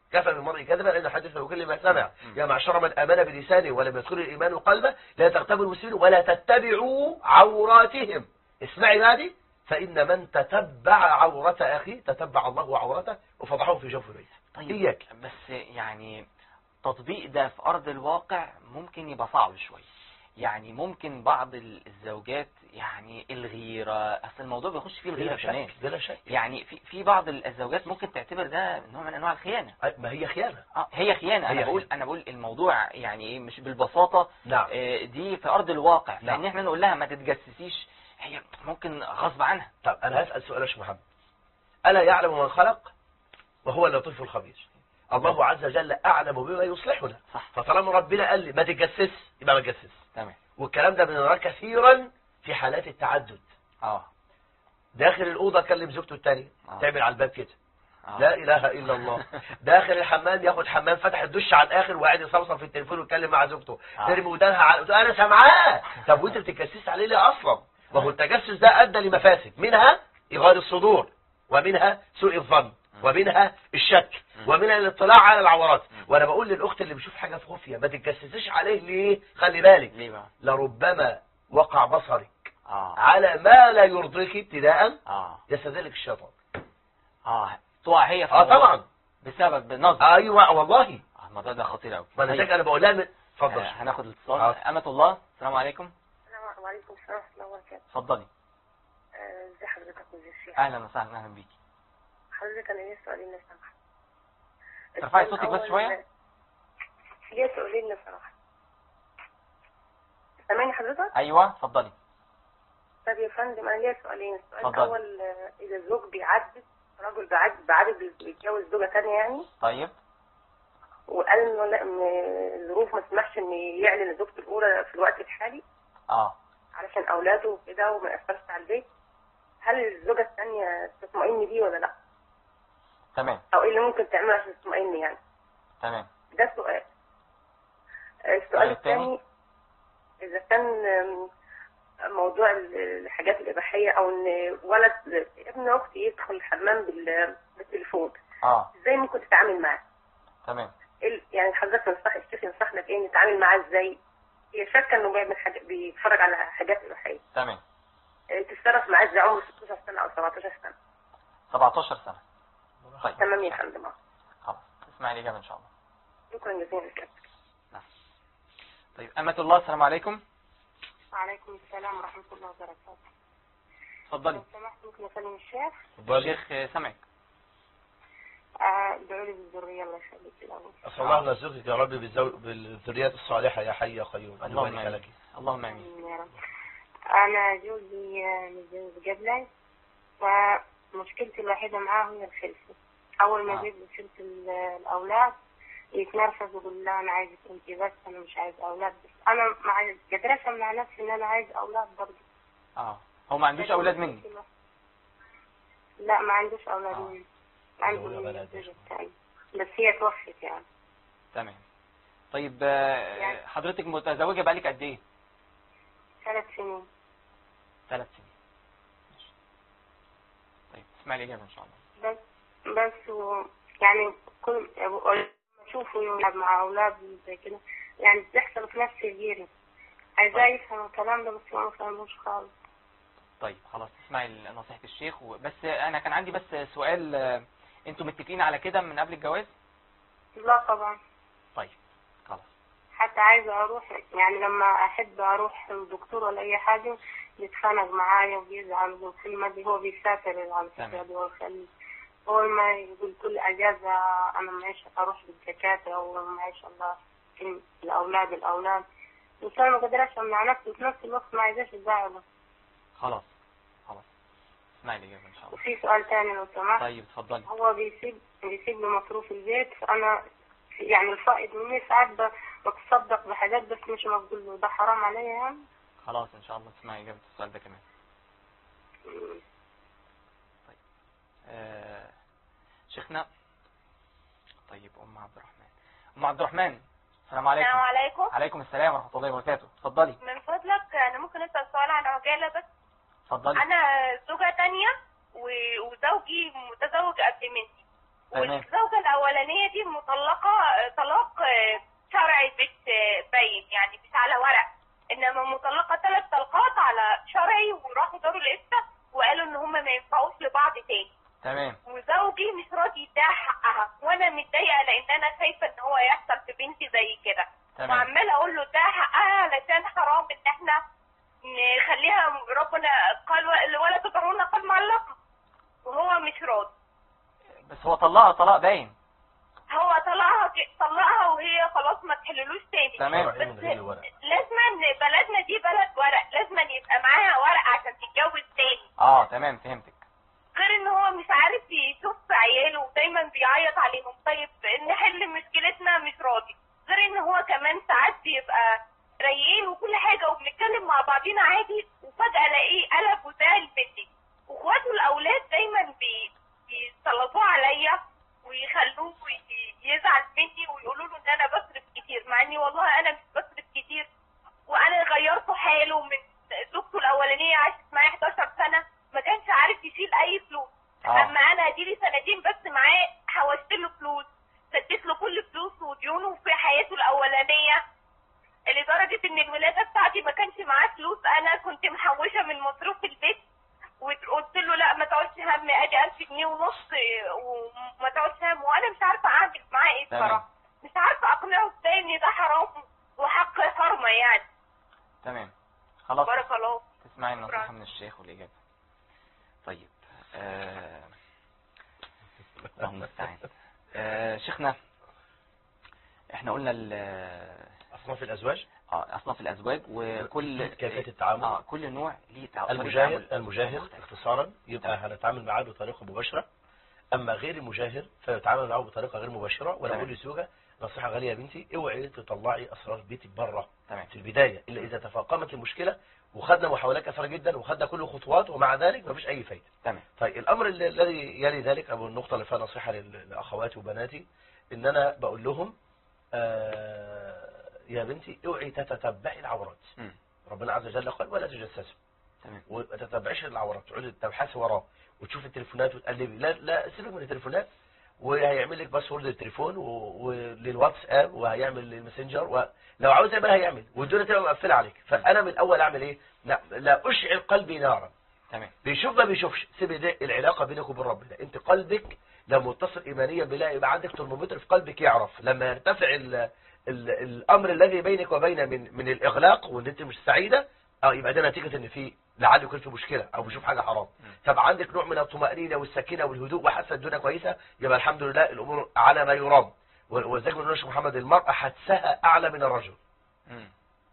كفى بالمرء كذبا ان حدث بكل ما سمع مم. يا معشر من امن بلسانه ولم يدخل الايمان قلبه لا تغتابوا المسلمين ولا تتبعوا عوراتهم اسمعي هذه فان من تتبع عورة اخيه تتبع الله عورته وفضحه في جوف بيته طيب إياك. بس يعني تطبيق ده في أرض الواقع ممكن يبقى صعب شوية يعني ممكن بعض ال- الزوجات يعني الغيرة أصل الموضوع بيخش فيه الغيرة بلا كمان شك بلا شك يعني في في بعض ال- الزوجات ممكن تعتبر ده نوع من أنواع الخيانة ما هي خيانة اه هي خيانة أنا هي بقول أنا بقول الموضوع يعني إيه مش بالبساطة نعم آه، دي في أرض الواقع نعم. لأن إحنا نقول لها ما تتجسسيش هي ممكن غصب عنها طب انا هسأل سؤال يا شيخ محمد ألا يعلم من خلق وهو اللطيف الخبير الله عز وجل أعلم بما يصلحنا صح فطالما ربنا قال لي ما تتجسس يبقى ما تجسس تمام والكلام ده بنراه كثيرا في حالات التعدد اه داخل الأوضة كلم زوجته التانية آه. تعمل على الباب كده آه. لا إله إلا الله داخل الحمام ياخد حمام فتح الدش على الآخر وقاعد يصوصو في التليفون ويتكلم مع زوجته آه. ترمي ودانها على أنا سامعاه طب وأنت بتتجسس عليه ليه أصلا ما هو التجسس ده أدى لمفاسد منها إغار الصدور ومنها سوء الظن ومنها الشك ومنها الاطلاع على العورات وانا بقول للاخت اللي بيشوف حاجه في خفيه ما تتجسسيش عليه ليه خلي بالك ليه بقى لربما وقع بصرك اه على ما لا يرضيك ابتداء اه يستذلك الشيطان اه تقع هي في اه الموضوع طبعا بسبب نظر ايوه والله آه، الموضوع ده خطير قوي ما انا انا بقول لها من- اتفضل آه هناخد الاتصال آه. أمة الله السلام عليكم السلام عليكم ورحمة الله وبركاته اتفضلي آه، ازي حضرتك وازي الشيخ اهلا وسهلا اهلا بيكي حضرتك انا ليا سؤالين لو سمحت ترفعي السؤال صوتك بس الأول، شوية. ليا سؤالين لو سمحت سامعني حضرتك؟ ايوه اتفضلي طب يا فندم انا ليا سؤالين السؤال اتفضل. الاول آه، اذا الزوج بيعدد راجل بيعدد بعدد بيتجوز زوجة تانية يعني طيب وقال انه لا ان الظروف ما تسمحش ان يعلن لزوجته الاولى في الوقت الحالي اه علشان اولاده وكده وما ياثرش على البيت هل الزوجة الثانية تطمئن بيه ولا لا؟ تمام او ايه اللي ممكن تعمله عشان تطمئن يعني؟ تمام ده سؤال السؤال السؤال الثاني؟ الثاني إذا كان آم، موضوع ال- الحاجات الإباحية أو إن ولد ابن أختي يدخل الحمام بال- بالتليفون اه إزاي ممكن تتعامل معاه؟ تمام إيه ال- يعني حضرتك تنصح الشيخ ينصحنا بإيه نتعامل معاه إزاي؟ هي شاكة إنه بيعمل حاجة بيتفرج على حاجات إباحية تمام إيه تتصرف معاه إزاي عمره 16 سنة أو 17 سنة 17 سنة طيب تمام يا فندم خلاص اسمعي الإجابة إن شاء الله شكرا جزيلا لك طيب أمة الله السلام عليكم وعليكم السلام ورحمة الله وبركاته اتفضلي لو سمحت ممكن أكلم الشيخ؟ الشيخ آه، سامعك ادعوا لي بالذرية الله يخليك الأول أسأل الله أن يرزقك يا رب بالزو... بالذريات الصالحة يا حي يا قيوم أن اللهم يبارك آمين لك اللهم آمين آمين يا رب انا جوزي متجوز قبلي فمشكلتي الوحيدة معاه هي الخلفة اول ما آه. جيت بسيرة ال- الاولاد يتنرفز ويقول لا انا عايزك انت بس انا مش عايز اولاد بس انا مع قادرة مع نفسي ان انا عايز اولاد برضه اه هو ما عندوش أولاد مني لا ما عندوش اولاد آه. مني عنده ولا من بنات الزوج يا الثاني بس هي توفت يعني تمام طيب آه، يعني- حضرتك متزوجة بقالك قد إيه؟ ثلاث سنين ثلاث سنين ماشي. طيب اسمعي الإجابة إن شاء الله بس بس و يعني كل اشوفه يلعب مع اولاد زي كده يعني بيحصل في نفس الجيل عايزاه يفهم الكلام ده بس هو ما فهموش خالص طيب خلاص اسمعي نصيحة الشيخ و- بس أنا كان عندي بس سؤال آه، أنتوا متفقين على كده من قبل الجواز؟ لا طبعا طيب خلاص حتى عايزة اروح يعني لما احب اروح للدكتور ولا اي حاجة بيتخانق معايا وبيزعل وكل ما بي- هو بيسافر على تمام. فكرة دول الخليج أول ما يقول كل أجازة أنا معيش أروح للدكاترة ومعيش الله كل الأولاد الأولاد بس أنا ما قدرتش أمنع نفسي وفي نفس الوقت ما عايزاش أزعله خلاص خلاص اسمعي الإجابة إن شاء الله وفي سؤال تاني لو سمحت طيب اتفضلي هو بيسيب بيسيب لي مصروف البيت فأنا يعني الفائض مني ساعات ب- بتصدق بحاجات بس مش مقبول له ده حرام عليا يعني خلاص إن شاء الله تسمعي إجابة السؤال ده كمان آه، شيخنا طيب أم عبد الرحمن أم عبد الرحمن السلام عليكم السلام عليكم عليكم السلام ورحمة الله وبركاته اتفضلي من فضلك انا ممكن اسال سؤال عن عجاله بس اتفضلي انا زوجة تانية و- وزوجي متزوج قبل مني تمام. والزوجة الأولانية دي مطلقة آه، طلاق آه، شرعي مش آه، باين يعني مش على ورق إنما مطلقة ثلاث طلقات على شرعي وراحوا داروا الإفتاء وقالوا إن هما ما ينفعوش لبعض تاني تمام وزوجي مش راضي يديها حقها وانا متضايقه لان انا شايفه ان هو يحصل في بنتي زي كده تمام وعماله اقول له ده حقها علشان حرام ان احنا نخليها ربنا قال ولا تضرون قال معلقه وهو مش راضي بس هو طلقها طلاق باين هو طلعها طلقها وهي خلاص ما تحللوش تاني تمام. شرعي من غير الورق. لازم بلدنا دي بلد ورق لازم يبقى معاها ورق عشان تتجوز تاني اه تمام فهمتك غير ان هو مش عارف يشوف عياله ودايما بيعيط عليهم طيب نحل مشكلتنا مش راضي غير ان هو كمان ساعات بيبقى رايقين وكل حاجه وبنتكلم مع بعضينا عادي وفجاه الاقيه قلب وزعل مني واخواته الاولاد دايما بي بيسلطوه عليا ويخلوه ي- يزعل مني ويقولوا له ان انا بصرف كتير مع اني والله انا مش بصرف كتير وانا غيرته حاله من زوجته الاولانيه عاشت معايا 11 سنه ما كانش عارف يشيل اي فلوس آه. اما انا اديلي سنتين بس معاه حوشت له فلوس سديت له كل فلوس وديونه في حياته الاولانيه لدرجه ان الولاده بتاعتي ما كانش معاه فلوس انا كنت محوشه من مصروف البيت وقلت له لا ما تقعدش هم ادي 1000 جنيه ونص وما تقعدش هم وانا مش عارفه اعمل معاه ايه تمام. بصراحه مش عارفه اقنعه ازاي ان ده حرام وحق حرمه يعني تمام خلاص بارك الله تسمعي النصيحة شكراً. من الشيخ والإجابة طيب آه... اللهم المستعان آه... شيخنا احنا قلنا ال- اصناف الازواج اه اصناف الازواج وكل كيفية التعامل. اه كل نوع ليه تع- طريقة المجاهر تعامل المجاهر مختلفة. اختصارا يبقى هنتعامل معاه بطريقه مباشره اما غير المجاهر فيتعامل معه بطريقه غير مباشره وانا تمام. اقول للزوجه نصيحه غاليه يا بنتي اوعي تطلعي اسرار بيتك بره تمام في البدايه الا اذا تفاقمت المشكله وخدنا محاولات كثيره جدا وخدنا كل خطوات ومع ذلك مفيش اي فايده تمام طيب الامر اللي- الذي يلي ذلك او النقطه اللي فيها نصيحه لل- لاخواتي وبناتي ان انا بقول لهم آه يا بنتي اوعي تتتبعي العورات مم. ربنا عز وجل قال ولا تجسسوا تمام وما تتبعيش العورات تقعدي تبحثي وراه وتشوفي التليفونات وتقلبي لا لا سيبك من التليفونات وهيعمل لك باسورد للتليفون و- وللواتساب وهيعمل للماسنجر ولو عاوز يعمل هيعمل والدنيا تبقى مقفله عليك فانا من الاول اعمل ايه لا, لا اشعل قلبي نارا تمام بيشوف ما بيشوفش سيب دي العلاقه بينك وبين ربنا انت قلبك لما متصل ايمانيا بالله يبقى عندك ترمومتر في قلبك يعرف لما يرتفع ال ال الامر الذي بينك وبين من من الاغلاق وان انت مش سعيده اه يبقى ده نتيجه ان في لعل يكون في مشكله او بيشوف حاجه حرام طب عندك نوع من الطمانينه والسكينه والهدوء وحاسه الدنيا كويسه يبقى الحمد لله الامور على ما يرام ولذلك بنقول الشيخ محمد المراه حدسها اعلى من الرجل مم.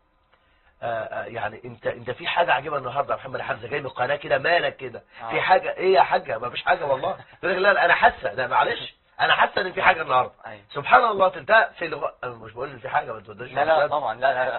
آه، آه، يعني انت انت في حاجه عجيبه النهارده يا محمد حمزه جاي من القناه كده مالك كده آه. في حاجه ايه يا حاجه ما فيش حاجه والله تقول لك لا لا، انا حاسه لا معلش انا حاسه ان في حاجه النهارده ايوه سبحان الله تلتقى في الغ... أنا مش بقول ان في حاجه ما تقدرش لا لا طبعا لا لا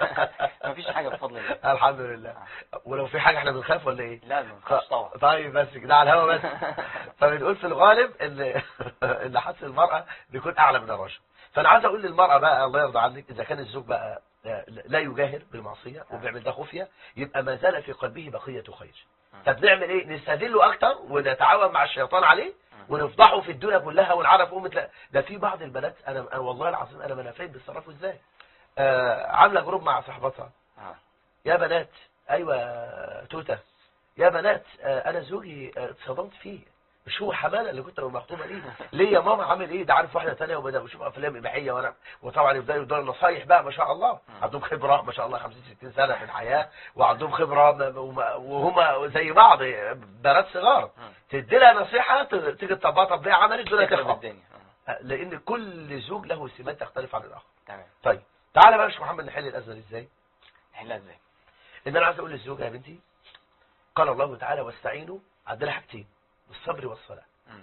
لا مفيش حاجة بفضل الله الحمد لله ولو في حاجه احنا بنخاف ولا ايه لا ما نخافش طبعا طيب بس كده على الهوا بس فبنقول في الغالب ان اللي حس المرأة بيكون اعلى من الرجل فانا عايز اقول للمرأة بقى الله يرضى عنك اذا كان الزوج بقى لا يجاهر بالمعصية وبيعمل ده خفية يبقى ما زال في قلبه بقية خير طب نعمل ايه نستدله اكتر ونتعاون مع الشيطان عليه ونفضحه في الدنيا كلها ونعرف امة لا ده في بعض البنات انا أنا والله العظيم انا ما انا فاهم بيتصرفوا ازاي آه عامله جروب مع صاحبتها آه. يا بنات ايوه توته يا بنات آه، انا زوجي آه، اتصدمت فيه مش هو حماده اللي كنت مخطوبه ليه ليه يا ماما عامل ايه ده عارف واحده ثانيه وبدا بشوف افلام اباحيه وانا وطبعا يبداوا يدوا نصايح بقى ما شاء الله عندهم خبره ما شاء الله 50 60 سنه في الحياه وعندهم خبره م- وم- وهم زي بعض بنات صغار تدي لها نصيحه ت- تيجي تطبقها تطبيق عملي الدنيا تخرب تخرب الدنيا آه. لان كل زوج له سمات تختلف عن الاخر تمام طيب تعالى بقى يا شيخ محمد نحل الازمه دي ازاي نحلها ازاي ان انا عايز اقول للزوجه يا بنتي قال الله تعالى واستعينوا عندنا حاجتين بالصبر والصلاه مم.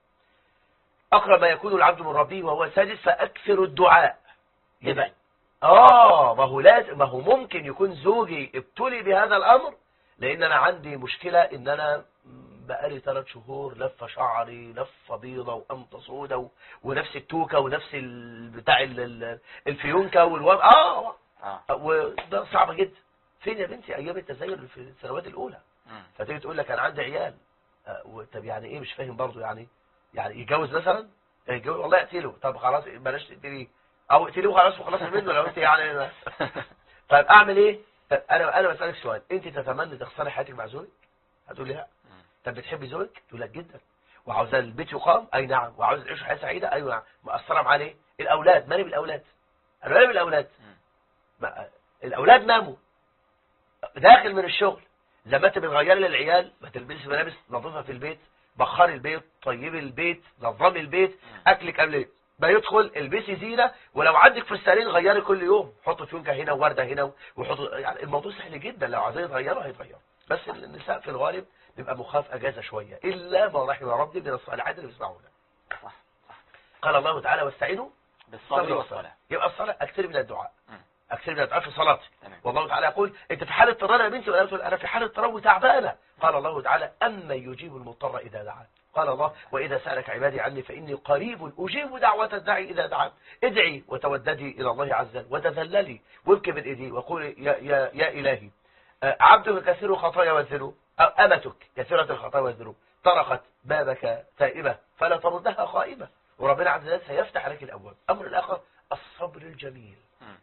اقرب ما يكون العبد من ربه وهو ساجد فاكثر الدعاء يدعي. اه ما هو لازم ما هو ممكن يكون زوجي ابتلي بهذا الامر لان انا عندي مشكله ان انا بقالي ثلاث شهور لفه شعري لفه بيضه وقمطه سودة و- ونفس التوكه ونفس ال- بتاع ال- ال- الفيونكه والوضع اه اه وده صعب جدا فين يا بنتي ايام التزين في السنوات الاولى مم. فتيجي تقول لك انا عندي عيال آه، و- طب يعني ايه مش فاهم برضه يعني يعني يتجوز مثلا يتجوز والله اقتله طب خلاص بلاش تقتليه او اقتليه وخلاص وخلاص منه لو انت يعني طيب اعمل ايه طب انا انا بسالك سؤال انت تتمنى تخسري حياتك مع زوجك هتقولي لا طب بتحبي زوجك تقول لك جدا وعاوزة البيت يقام اي نعم وعاوز تعيش حياه سعيده ايوه نعم مأثره معاه ليه الاولاد مالي بالاولاد انا مالي بالاولاد ما الاولاد ناموا داخل من الشغل لما انت بتغيري للعيال ما تلبسي ملابس نظيفه في البيت بخري البيت طيبي البيت نظمي البيت اكلك قبل ما يدخل البسي زينه ولو عندك فستانين غيري كل يوم حطي فيونكه هنا وورده هنا وحطوا يعني الموضوع سهل جدا لو عايزين يتغيروا هيتغيروا بس النساء في الغالب بيبقى مخاف اجازه شويه الا ما رحم ربي من الصالحات اللي بيسمعونا صح صح قال الله تعالى واستعينوا بالصبر والصلاة يبقى الصلاه اكثر من الدعاء مم. اكثر من الدعاء في صلاتك تمام والله تعالى يقول انت في حاله اضطرار يا بنتي ولا تقول انا في حاله اضطرار وتعبانه قال الله تعالى اما يجيب المضطر اذا دعان قال الله واذا سالك عبادي عني فاني قريب اجيب دعوه الداعي اذا دعان ادعي وتوددي الى الله عز وجل وتذللي وابكي من ايديه وقولي يا يا يا الهي آه، عبدك كثير الخطايا والذنوب أو امتك كثيره الخطايا والذنوب طرقت بابك تائبه فلا تردها خائبه وربنا عز وجل سيفتح عليك الابواب امر الاخر الصبر الجميل مم.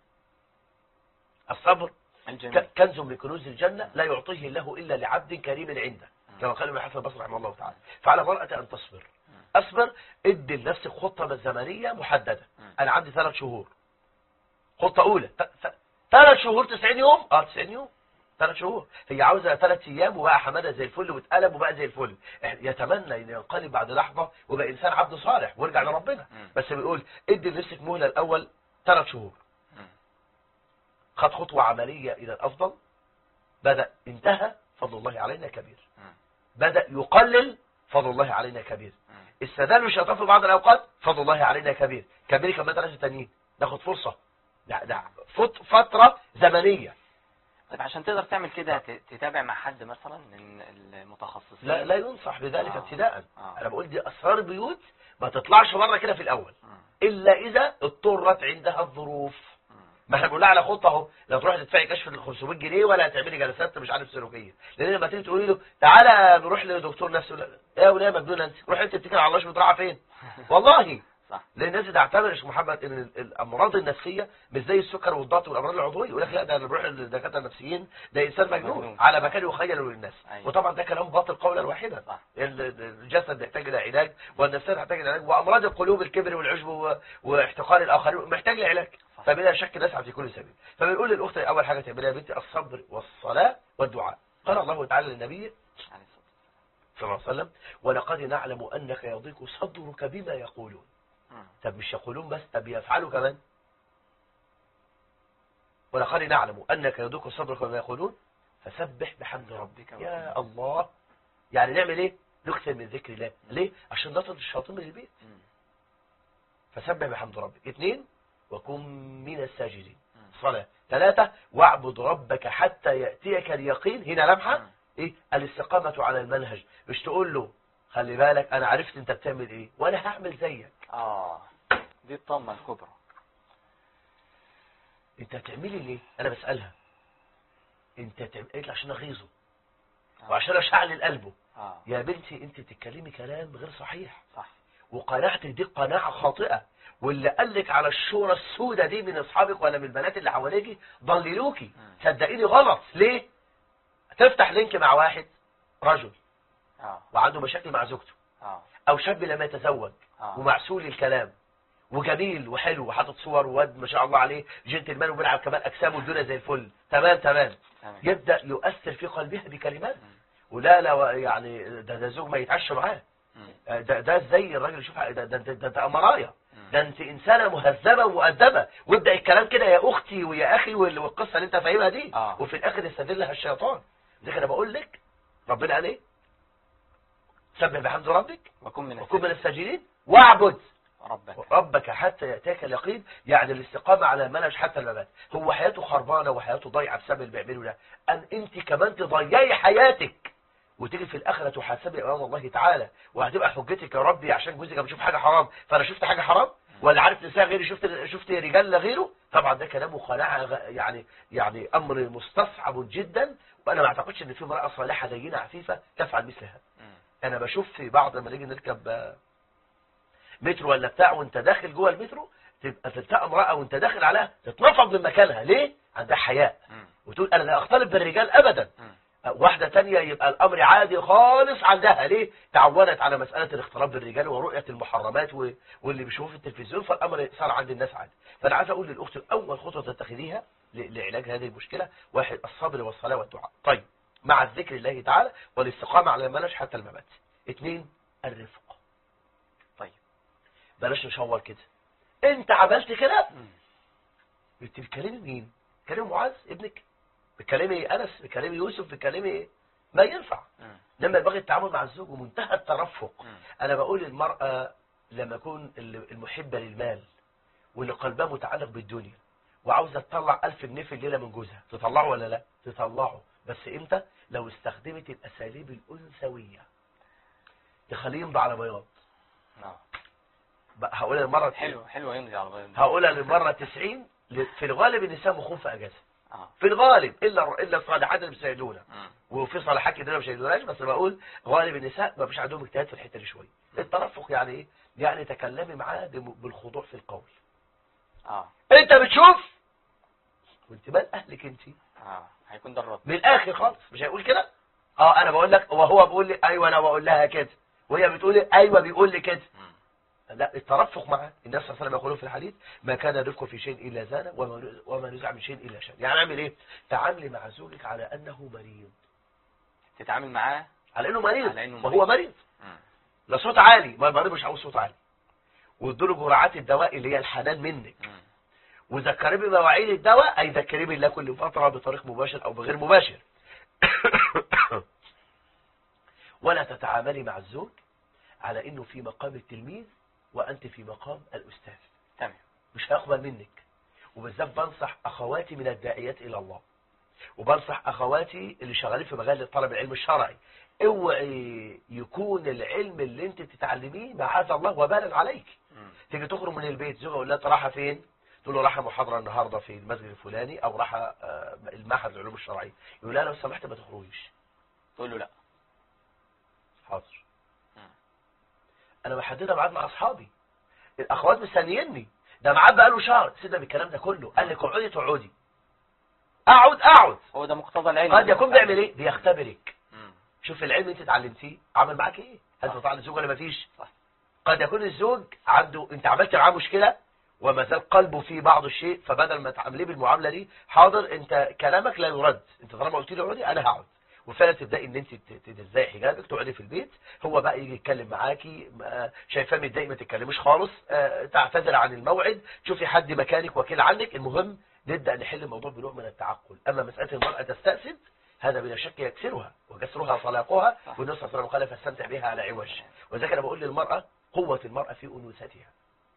الصبر الجميل ك- كنز من كنوز الجنة لا يعطيه الله إلا لعبد كريم عنده كما قال ابن حسن البصري رحمه الله تعالى فعلى المرأة أن تصبر أصبر ادي لنفسك خطة زمنية محددة أنا عندي ثلاث شهور خطة أولى ت- ت- ثلاث شهور 90 يوم اه 90 يوم ثلاث شهور هي عاوزة ثلاث أيام وبقى حمادة زي الفل واتقلب وبقى زي الفل إح- يتمنى أن ينقلب بعد لحظة وبقى إنسان عبد صالح ويرجع لربنا مم. بس بيقول ادي لنفسك مهلة الأول ثلاث شهور مم. خد خطوة عملية إلى الأفضل بدأ انتهى فضل الله علينا كبير مم. بدأ يقلل فضل الله علينا كبير مم. استدل الشيطان في بعض الأوقات فضل الله علينا كبير كبير كمان ثلاثة تانيين ناخد فرصة ده ده فت- فترة زمنية طيب عشان تقدر تعمل كده ت- تتابع مع حد مثلا من المتخصصين لا لا ينصح بذلك آه. ابتداء آه. أنا بقول دي أسرار بيوت ما تطلعش بره كده في الأول مم. إلا إذا اضطرت عندها الظروف مم. ما احنا بنقول على خطه اهو لا تروح تدفعي كشف ال 500 جنيه ولا تعملي جلسات مش عارف سلوكيه لان لما تيجي تقولي له تعالى نروح لدكتور نفسي يقول لك، يا وليه مجنونه انت روح انت اتكل على الله شوف بتروح فين والله صح لان الناس تعتبر يا شيخ محمد ان ال- الامراض النفسيه مش زي السكر والضغط والامراض العضويه يقول لك لا ده انا بروح للدكاتره النفسيين ده انسان مجنون مجنون. على ما كان يخيل للناس أيوة. وطبعا ده كلام باطل قولا واحدا صح ال- ال- الجسد يحتاج الى علاج والنفسيه تحتاج الى علاج وامراض القلوب الكبر والعجب و- واحتقار الاخرين محتاج لعلاج صح. فبلا شك نسعى في كل سبيل فبنقول للاخت اول حاجه تعملها يا بنتي الصبر والصلاه والدعاء قال الله تعالى للنبي عليه الصلاة صلى الله عليه وسلم ولقد نعلم انك يضيق صدرك بما يقولون والسلام. طب مش يقولون بس طب يفعلوا كمان ولقد نعلم انك يضيق صدرك بما يقولون فسبح بحمد ربك يا الله يعني نعمل ايه نكثر من ذكر الله ليه عشان نطرد الشياطين من البيت مم. فسبح بحمد ربك اثنين وكن من الساجدين مم. صلاة ثلاثة واعبد ربك حتى يأتيك اليقين هنا لمحة مم. ايه الاستقامة على المنهج مش تقول له خلي بالك انا عرفت انت بتعمل ايه وانا هعمل زيك اه دي الطامة الكبرى انت هتعملي ليه انا بسألها انت تعمل قالت لي عشان اغيظه آه. وعشان اشعل قلبه اه يا بنتي انت بتتكلمي كلام غير صحيح صح وقناعتك دي قناعة خاطئة واللي قال لك على الشورى السوداء دي من اصحابك ولا من البنات اللي حواليكي ضللوكي مم. صدقيني غلط ليه تفتح لينك مع واحد رجل اه وعنده مشاكل مع زوجته اه او شاب لما يتزوج اه ومعسول الكلام وجميل وحلو وحاطط صور وواد ما شاء الله عليه جنتلمان وبيلعب كمان اجسامه الدنيا زي الفل تمام تمام تمام. يبدا يؤثر في قلبها بكلمات مم. ولا لا يعني ده, ده زوج ما يتعشى معاه مم. ده ده ازاي الراجل يشوف ده ده ده, ده, ده مرايا مم. ده انت انسانه مهذبه ومؤدبه وابدا الكلام كده يا اختي ويا اخي وال- والقصه اللي انت فاهمها دي آه. وفي الاخر يستدلها الشيطان زي انا بقول لك ربنا قال ايه سبح بحمد ربك وكن من وكن من الساجدين. الساجدين واعبد ربك ربك حتى يأتيك اليقين يعني الاستقامة على المنهج حتى الممات هو حياته خربانة وحياته ضايعة بسبب اللي بيعمله ده أن أنت كمان تضيعي حياتك وتيجي في الآخرة تحاسبي أمام الله تعالى وهتبقى حجتك يا ربي عشان جوزي كان بيشوف حاجة حرام فأنا شفت حاجة حرام ولا عارف نساء غيري شفت شفت رجال غيره طبعا ده كلام قناعة غ- يعني يعني أمر مستصعب جدا وأنا ما أعتقدش إن في امرأة صالحة دينة عفيفة تفعل مثل هذا مم. أنا بشوف في بعض لما نيجي نركب آه، مترو ولا بتاع وانت داخل جوه المترو تبقى تلتقى امراه وانت داخل عليها تتنفض من مكانها ليه عندها حياء مم. وتقول انا لا اختلط بالرجال ابدا مم. واحدة تانية يبقى الأمر عادي خالص عندها ليه؟ تعودت على مسألة الاختلاط بالرجال ورؤية المحرمات و... واللي بيشوفوه في التلفزيون فالأمر صار عند الناس عادي. فأنا عايز أقول للأخت أول خطوة تتخذيها ل... لعلاج هذه المشكلة واحد الصبر والصلاة والدعاء. طيب مع الذكر الله تعالى والاستقامة على المنهج حتى الممات. اثنين الرفق. طيب بلاش نشور كده. أنت عملت كده مم. انت بتكلمي مين؟ بتكلمي معاذ ابنك؟ بتكلمي أنس؟ بتكلمي يوسف؟ بتكلمي ما ينفع. مم. لما ينبغي التعامل مع الزوج ومنتهى الترفق مم. انا بقول للمرأة لما يكون المحبة للمال واللي قلبها متعلق بالدنيا وعاوزة تطلع ألف جنيه في الليلة من جوزها تطلعه ولا لا تطلعه بس امتى لو استخدمت الأساليب الأنثوية تخليه يمضي على بياض آه. بقى هقولها للمرة حلو حلو يمضي على البيض هقولها للمرة 90 ل- في الغالب النساء مخون في أجازة اه في الغالب إلا إلا الصالحات اللي بيساعدونا مم. وفي صالحات كده مش هيدوناش بس بقول غالب النساء ما فيش عندهم اجتهاد في الحته دي شويه الترفق يعني ايه يعني تكلمي معاه بم- بالخضوع في القول اه انت بتشوف وانت مال اهلك انت اه هيكون ده الرد من الاخر خالص مش هيقول كده اه انا بقول لك وهو بيقول لي ايوه انا بقول لها كده وهي بتقول لي ايوه بيقول لي كده مم. لا الترفق معاه النبي صلى الله عليه وسلم يقول في الحديث ما كان رفق في شيء الا زانه وما وما نزع من شيء الا شان يعني اعمل ايه تعاملي مع زوجك على انه مريض تتعامل معاه على انه مريض على إنه وهو مريض. مريض مم. لا صوت عالي ما المريض مش عاوز صوت عالي وادوا جرعات الدواء اللي هي الحنان منك مم. وذكريه بمواعيد الدواء اي ذكريه بالله كل فتره بطريق مباشر او بغير مباشر ولا تتعاملي مع الزوج على انه في مقام التلميذ وانت في مقام الاستاذ تمام مش هيقبل منك وبالذات بنصح اخواتي من الداعيات الى الله وبنصح اخواتي اللي شغالين في مجال طلب العلم الشرعي اوعي يكون العلم اللي انت بتتعلميه معاذ الله وبالا عليك مم. تيجي تخرج من البيت زوجها يقول لها "أنت رايحه فين تقول له رايحه محاضره النهارده في المسجد الفلاني او رايحه آه، المعهد العلوم الشرعيه يقول لها لو سمحت ما تخرجيش تقول له لا حاضر مم. انا محددها ميعاد مع اصحابي الاخوات مستنيني ده ميعاد بقاله شهر سيبنا بالكلام ده كله قال لك اقعدي تقعدي اقعد اقعد هو ده مقتضى العلم قد يكون بيعمل ايه بيختبرك مم. شوف العلم انت اتعلمتيه عمل معاك ايه هل صح. تطلع الزوج ولا مفيش صح. قد يكون الزوج عنده انت عملت معاه مشكله وما زال قلبه فيه بعض الشيء فبدل ما تعامليه بالمعامله دي حاضر انت كلامك لا يرد انت طالما قلت لي اقعدي انا هقعد وفعلا تبداي ان انت ت- تنزعي حجابك تقعدي في البيت هو بقى يجي يتكلم معاكي آه، شايفاه متضايق ما تتكلميش خالص آه، تعتذر عن الموعد تشوفي حد مكانك وكيل عنك المهم نبدا نحل الموضوع بنوع من التعقل اما مساله المراه تستأسد هذا بلا شك يكسرها وكسرها طلاقها صح. والنبي صلى الله عليه وسلم قال فاستمتع بها على عوج وذلك انا بقول للمراه قوه المراه في انوثتها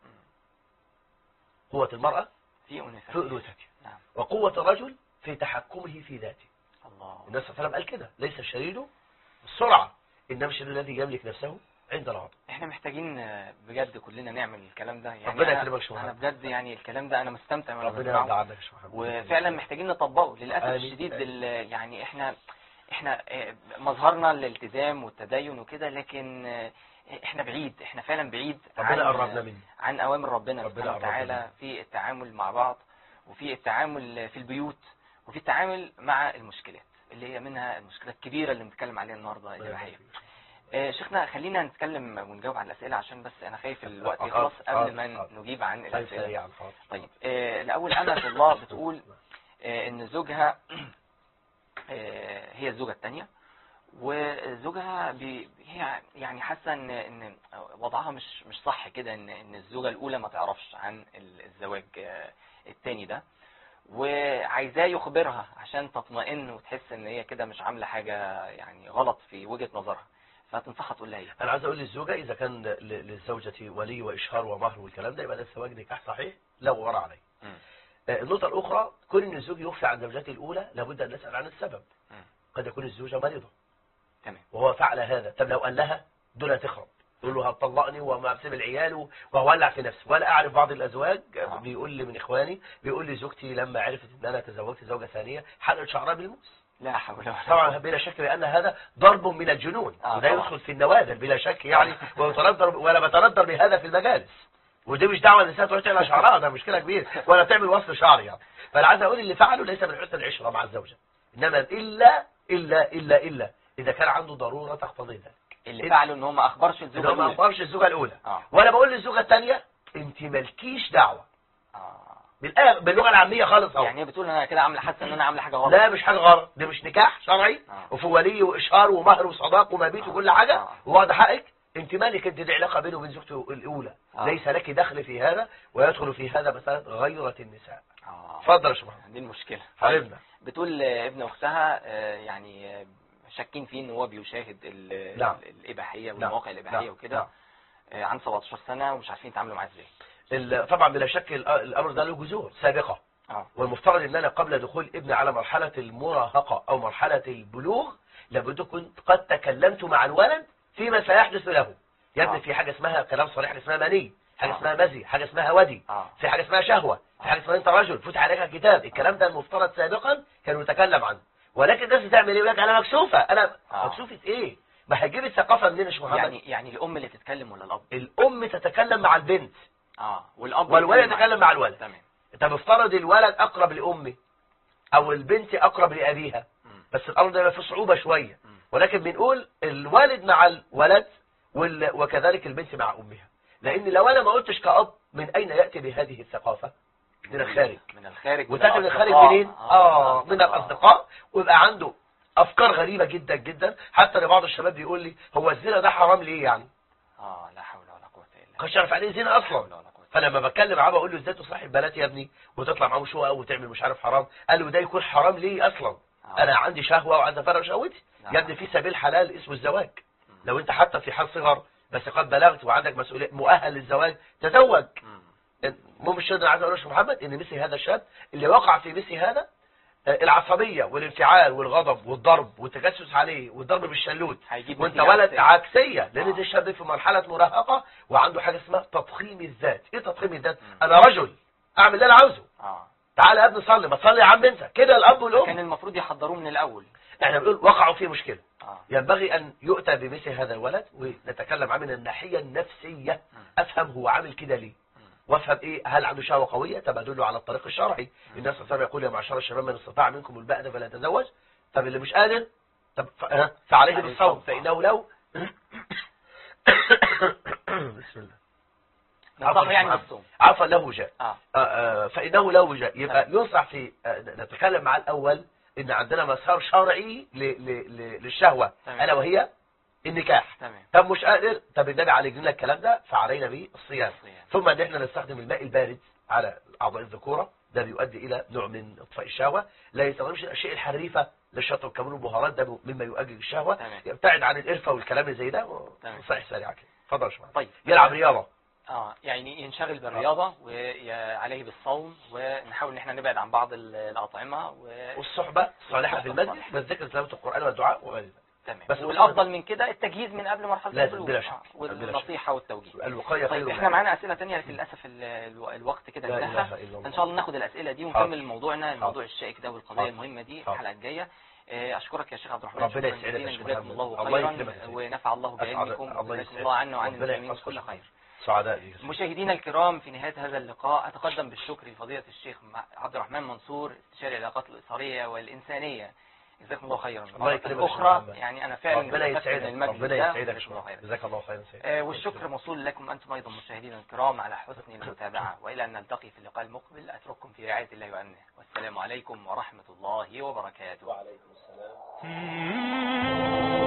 قوه المراه في انثى في انوثتها نعم وقوه الرجل في تحكمه في ذاته الله النبي صلى الله عليه وسلم قال كده ليس الشديد السرعه انما الشديد الذي يملك نفسه عند الغضب احنا محتاجين آه، بجد كلنا نعمل الكلام ده يعني ربنا أنا- يكرمك يا شيخ انا محمد. بجد يعني الكلام ده انا مستمتع وانا ربنا بسمعه. يرضى عنك يا شيخ محمد. وفعلا محتاجين نطبقه للاسف آمين. الشديد ال- يعني احنا احنا آه، مظهرنا الالتزام والتدين وكده لكن آه، احنا بعيد احنا فعلا بعيد ربنا قربنا منه عن اوامر ربنا ربنا سبحانه قربنا وتعالى منه. في التعامل مع بعض وفي التعامل في البيوت وفي التعامل مع المشكلات اللي هي منها المشكلات الكبيره اللي بنتكلم عليها النهارده ربنا الاباحيه يبارك فيك. آه، شيخنا خلينا نتكلم ونجاوب على الاسئله عشان بس انا خايف الوقت آه، يخلص آه، قبل ما آه. نجيب عن طيب الاسئله سريعا حاضر طيب آه، الاول امة الله بتقول آه، ان زوجها آه، هي الزوجة الثانية وزوجها بي هي يعني حاسة ان ان وضعها مش مش صح كده ان ان الزوجة الاولى ما تعرفش عن ال- الزواج آه، التاني ده وعايزاه يخبرها عشان تطمئن وتحس ان هي كده مش عاملة حاجة يعني غلط في وجهة نظرها فتنصحها تقول لها ايه انا عايز اقول للزوجه اذا كان ل- للزوجه ولي واشهار ومهر والكلام ده يبقى ده الزواج نكاح صحيح لا غبار عليه مم. آه، النقطه الاخرى كون ان الزوج يخفي عن زوجته الاولى لابد ان نسال عن السبب مم. قد يكون الزوجه مريضه تمام وهو فعل هذا طب لو قال لها دون تخرب يقول له هتطلقني وما بسيب العيال وهولع في نفسي ولا اعرف بعض الازواج آه. بيقول لي من اخواني بيقول لي زوجتي لما عرفت ان انا تزوجت زوجه ثانيه حلقت شعرها بالموس لا حول ولا طبعا بلا شك لان هذا ضرب من الجنون آه، وده طبعا. يدخل في النوادر بلا شك يعني ويتندر ولا بتندر بهذا في المجالس ودي مش دعوه النساء تروح تعمل شعرها ده مشكله كبيره ولا تعمل وصل شعر يعني فانا عايز اقول اللي فعله ليس من حسن العشره مع الزوجه انما الا الا الا الا اذا كان عنده ضروره تقتضي ذلك اللي فعله ان هو ما اخبرش ان الزوجه هو ما الأولى. اخبرش الزوجه الاولى اه وانا بقول للزوجه الثانيه انت مالكيش دعوه اه بالآ- باللغه العاميه خالص اهو يعني هي بتقول انا كده عامله حاسه ان انا عامله حاجه غلط لا مش حاجه غلط ده مش نكاح شرعي آه. وفي ولي واشهار ومهر وصداق ومبيت آه. وكل حاجه آه. وواخد حقك انت مالك انت دي علاقه بينه وبين زوجته الاولى آه. ليس لك دخل في هذا ويدخل في هذا مثلا غيره النساء اه اتفضل يا شيخ محمد دي المشكله حبيبنا بتقول آه، ابن اختها آه، يعني آه، شاكين فيه ان هو بيشاهد ال- نعم. الاباحيه نعم. والمواقع الاباحيه نعم. وكده نعم. آه، عن 17 سنه ومش عارفين يتعاملوا معاه ازاي ال- طبعا بلا شك ال- الامر ده له جذور سابقه اه والمفترض ان انا قبل دخول ابني على مرحله المراهقه او مرحله البلوغ لابد كنت قد تكلمت مع الولد فيما سيحدث له يا ابني آه. في حاجه اسمها كلام صريح حاجه اسمها مني حاجه آه. اسمها مزي حاجه اسمها ودي اه في حاجه اسمها شهوه في حاجه اسمها انت رجل فتح عليك الكتاب الكلام ده المفترض سابقا كانوا يتكلم عنه ولكن الناس بتعمل ايه يقول لك انا مكسوفه انا آه. مكسوفه ايه ما هيجيب الثقافه منين يا شيخ محمد يعني يعني الام اللي تتكلم ولا الاب الام تتكلم مع البنت اه والاب والولد يتكلم يتكلم مع الولد تمام انت مفترض الولد اقرب لامه او البنت اقرب لابيها مم. بس الامر ده فيه صعوبه شويه مم. ولكن بنقول الوالد مع الولد وال... وكذلك البنت مع امها لان لو انا ما قلتش كأب من اين ياتي بهذه الثقافه من الخارج من الخارج وتاتي من الخارج الأصدقاء. منين اه من الاصدقاء ويبقى عنده افكار غريبه جدا جدا حتى لبعض الشباب بيقول لي هو الزنا ده حرام ليه يعني اه لا حول ولا قوه الا بالله كانش يعرف عليه زنا لا اصلا حول ولا قوه فلما بتكلم معاه بقول له ازاي تصاحب بنات يا ابني وتطلع معاهم شقق وتعمل مش عارف حرام قال له ده يكون حرام ليه اصلا آه. انا عندي شهوه وعايز افرغ شهوتي نعم. يا ابني في سبيل حلال اسمه الزواج لو انت حتى في حال صغر بس قد بلغت وعندك مسؤوليه مؤهل للزواج تزوج مم. مو مش انا عايز اقول يا شيخ محمد ان مثل هذا الشاب اللي وقع في مثل هذا آه، العصبيه والانفعال والغضب والضرب والتجسس عليه والضرب بالشلوت هيجيب وانت نتيجة ولد عكسية. عكسيه لان آه. ده الشاب في مرحله مراهقه وعنده حاجه اسمها تضخيم الذات ايه تضخيم الذات مم. انا رجل اعمل اللي انا عاوزه اه تعالى يا ابني صلي ما تصلي يا عم انت كده الاب كان والام المفروض يحضروه من الاول احنا بنقول وقعوا في مشكله اه ينبغي ان يؤتى بمثل هذا الولد ونتكلم عنه من الناحيه النفسيه مم. افهم هو عامل كده ليه وافهم ايه هل عنده شهوه قويه طب ادله على الطريق الشرعي الناس صلى الله عليه وسلم يقول يا معشر الشباب من استطاع منكم الباءة فلا يتزوج طب اللي مش قادر طب ف... ها؟ فعليه عليه بالصوم الصوم. فانه لو بسم الله ننصحه يعني عفوا. بالصوم عفوا له وجاء اه آه، آه، فإنه لا وجاء يبقى ينصح في آه، نتكلم مع الأول إن عندنا مسار شرعي ل- ل- ل- للشهوة تمام. ألا وهي النكاح تمام طب مش قادر طب النبي عليه لنا الكلام ده فعلينا به الصيام الصيام. ثم ان احنا نستخدم الماء البارد على اعضاء الذكوره ده بيؤدي الى نوع من اطفاء الشهوه لا يستخدمش الاشياء الحريفه للشطه والكمون والبهارات ده مما يؤجج الشهوه تمام. يبتعد عن القرفه والكلام اللي زي ده تمام. صحيح سريع كده اتفضل يا شباب طيب يلعب رياضه اه يعني ينشغل بالرياضه وعليه بالصوم ونحاول ان احنا نبعد عن بعض ال- الاطعمه و... والصحبه الصالحه في المسجد الصالحة. والذكر تلاوه القران والدعاء وغير ذلك تمام بس والافضل من كده التجهيز من قبل مرحله لازم، البلوغ بلا شك. آه، بلا شك. والنصيحه والتوجيه الوقايه خير طيب من احنا العلاج. معانا اسئله تانية لكن للاسف ال- الو- الوقت كده لا انتهى اله الا الله ان شاء الله ناخد الاسئله دي حاضر. ونكمل موضوعنا الموضوع الشائك ده والقضيه حاضر. المهمه دي حاضر. الحلقه الجايه آه، اشكرك يا شيخ عبد الرحمن ربنا شكراً يسعدك يا جزيلاً، شيخ جزاكم محمد. الله الله خيرا يكرمك يا سيدي. ونفع الله أسعد- بعلمكم الله وجزاكم يسعدك. الله عنا وعن ربنا المسلمين يحفظك. كل خير سعداء بك. مشاهدينا الكرام في نهاية هذا اللقاء أتقدم بالشكر لفضيلة الشيخ عبد الرحمن منصور استشاري العلاقات الأسرية والإنسانية جزاكم الله خيرا الله مرة يكرمك يا شيخ أخرى محمد. يعني أنا فعلا ربنا استفدت من يسعدك المجلس ربنا ده. يسعدك جزاكم الله خيرا جزاك الله خيرا سيدي آه، والشكر موصول لكم أنتم أيضا مشاهدينا الكرام على حسن المتابعة وإلى أن نلتقي في اللقاء المقبل أترككم في رعاية الله وأمنه والسلام عليكم ورحمة الله وبركاته وعليكم السلام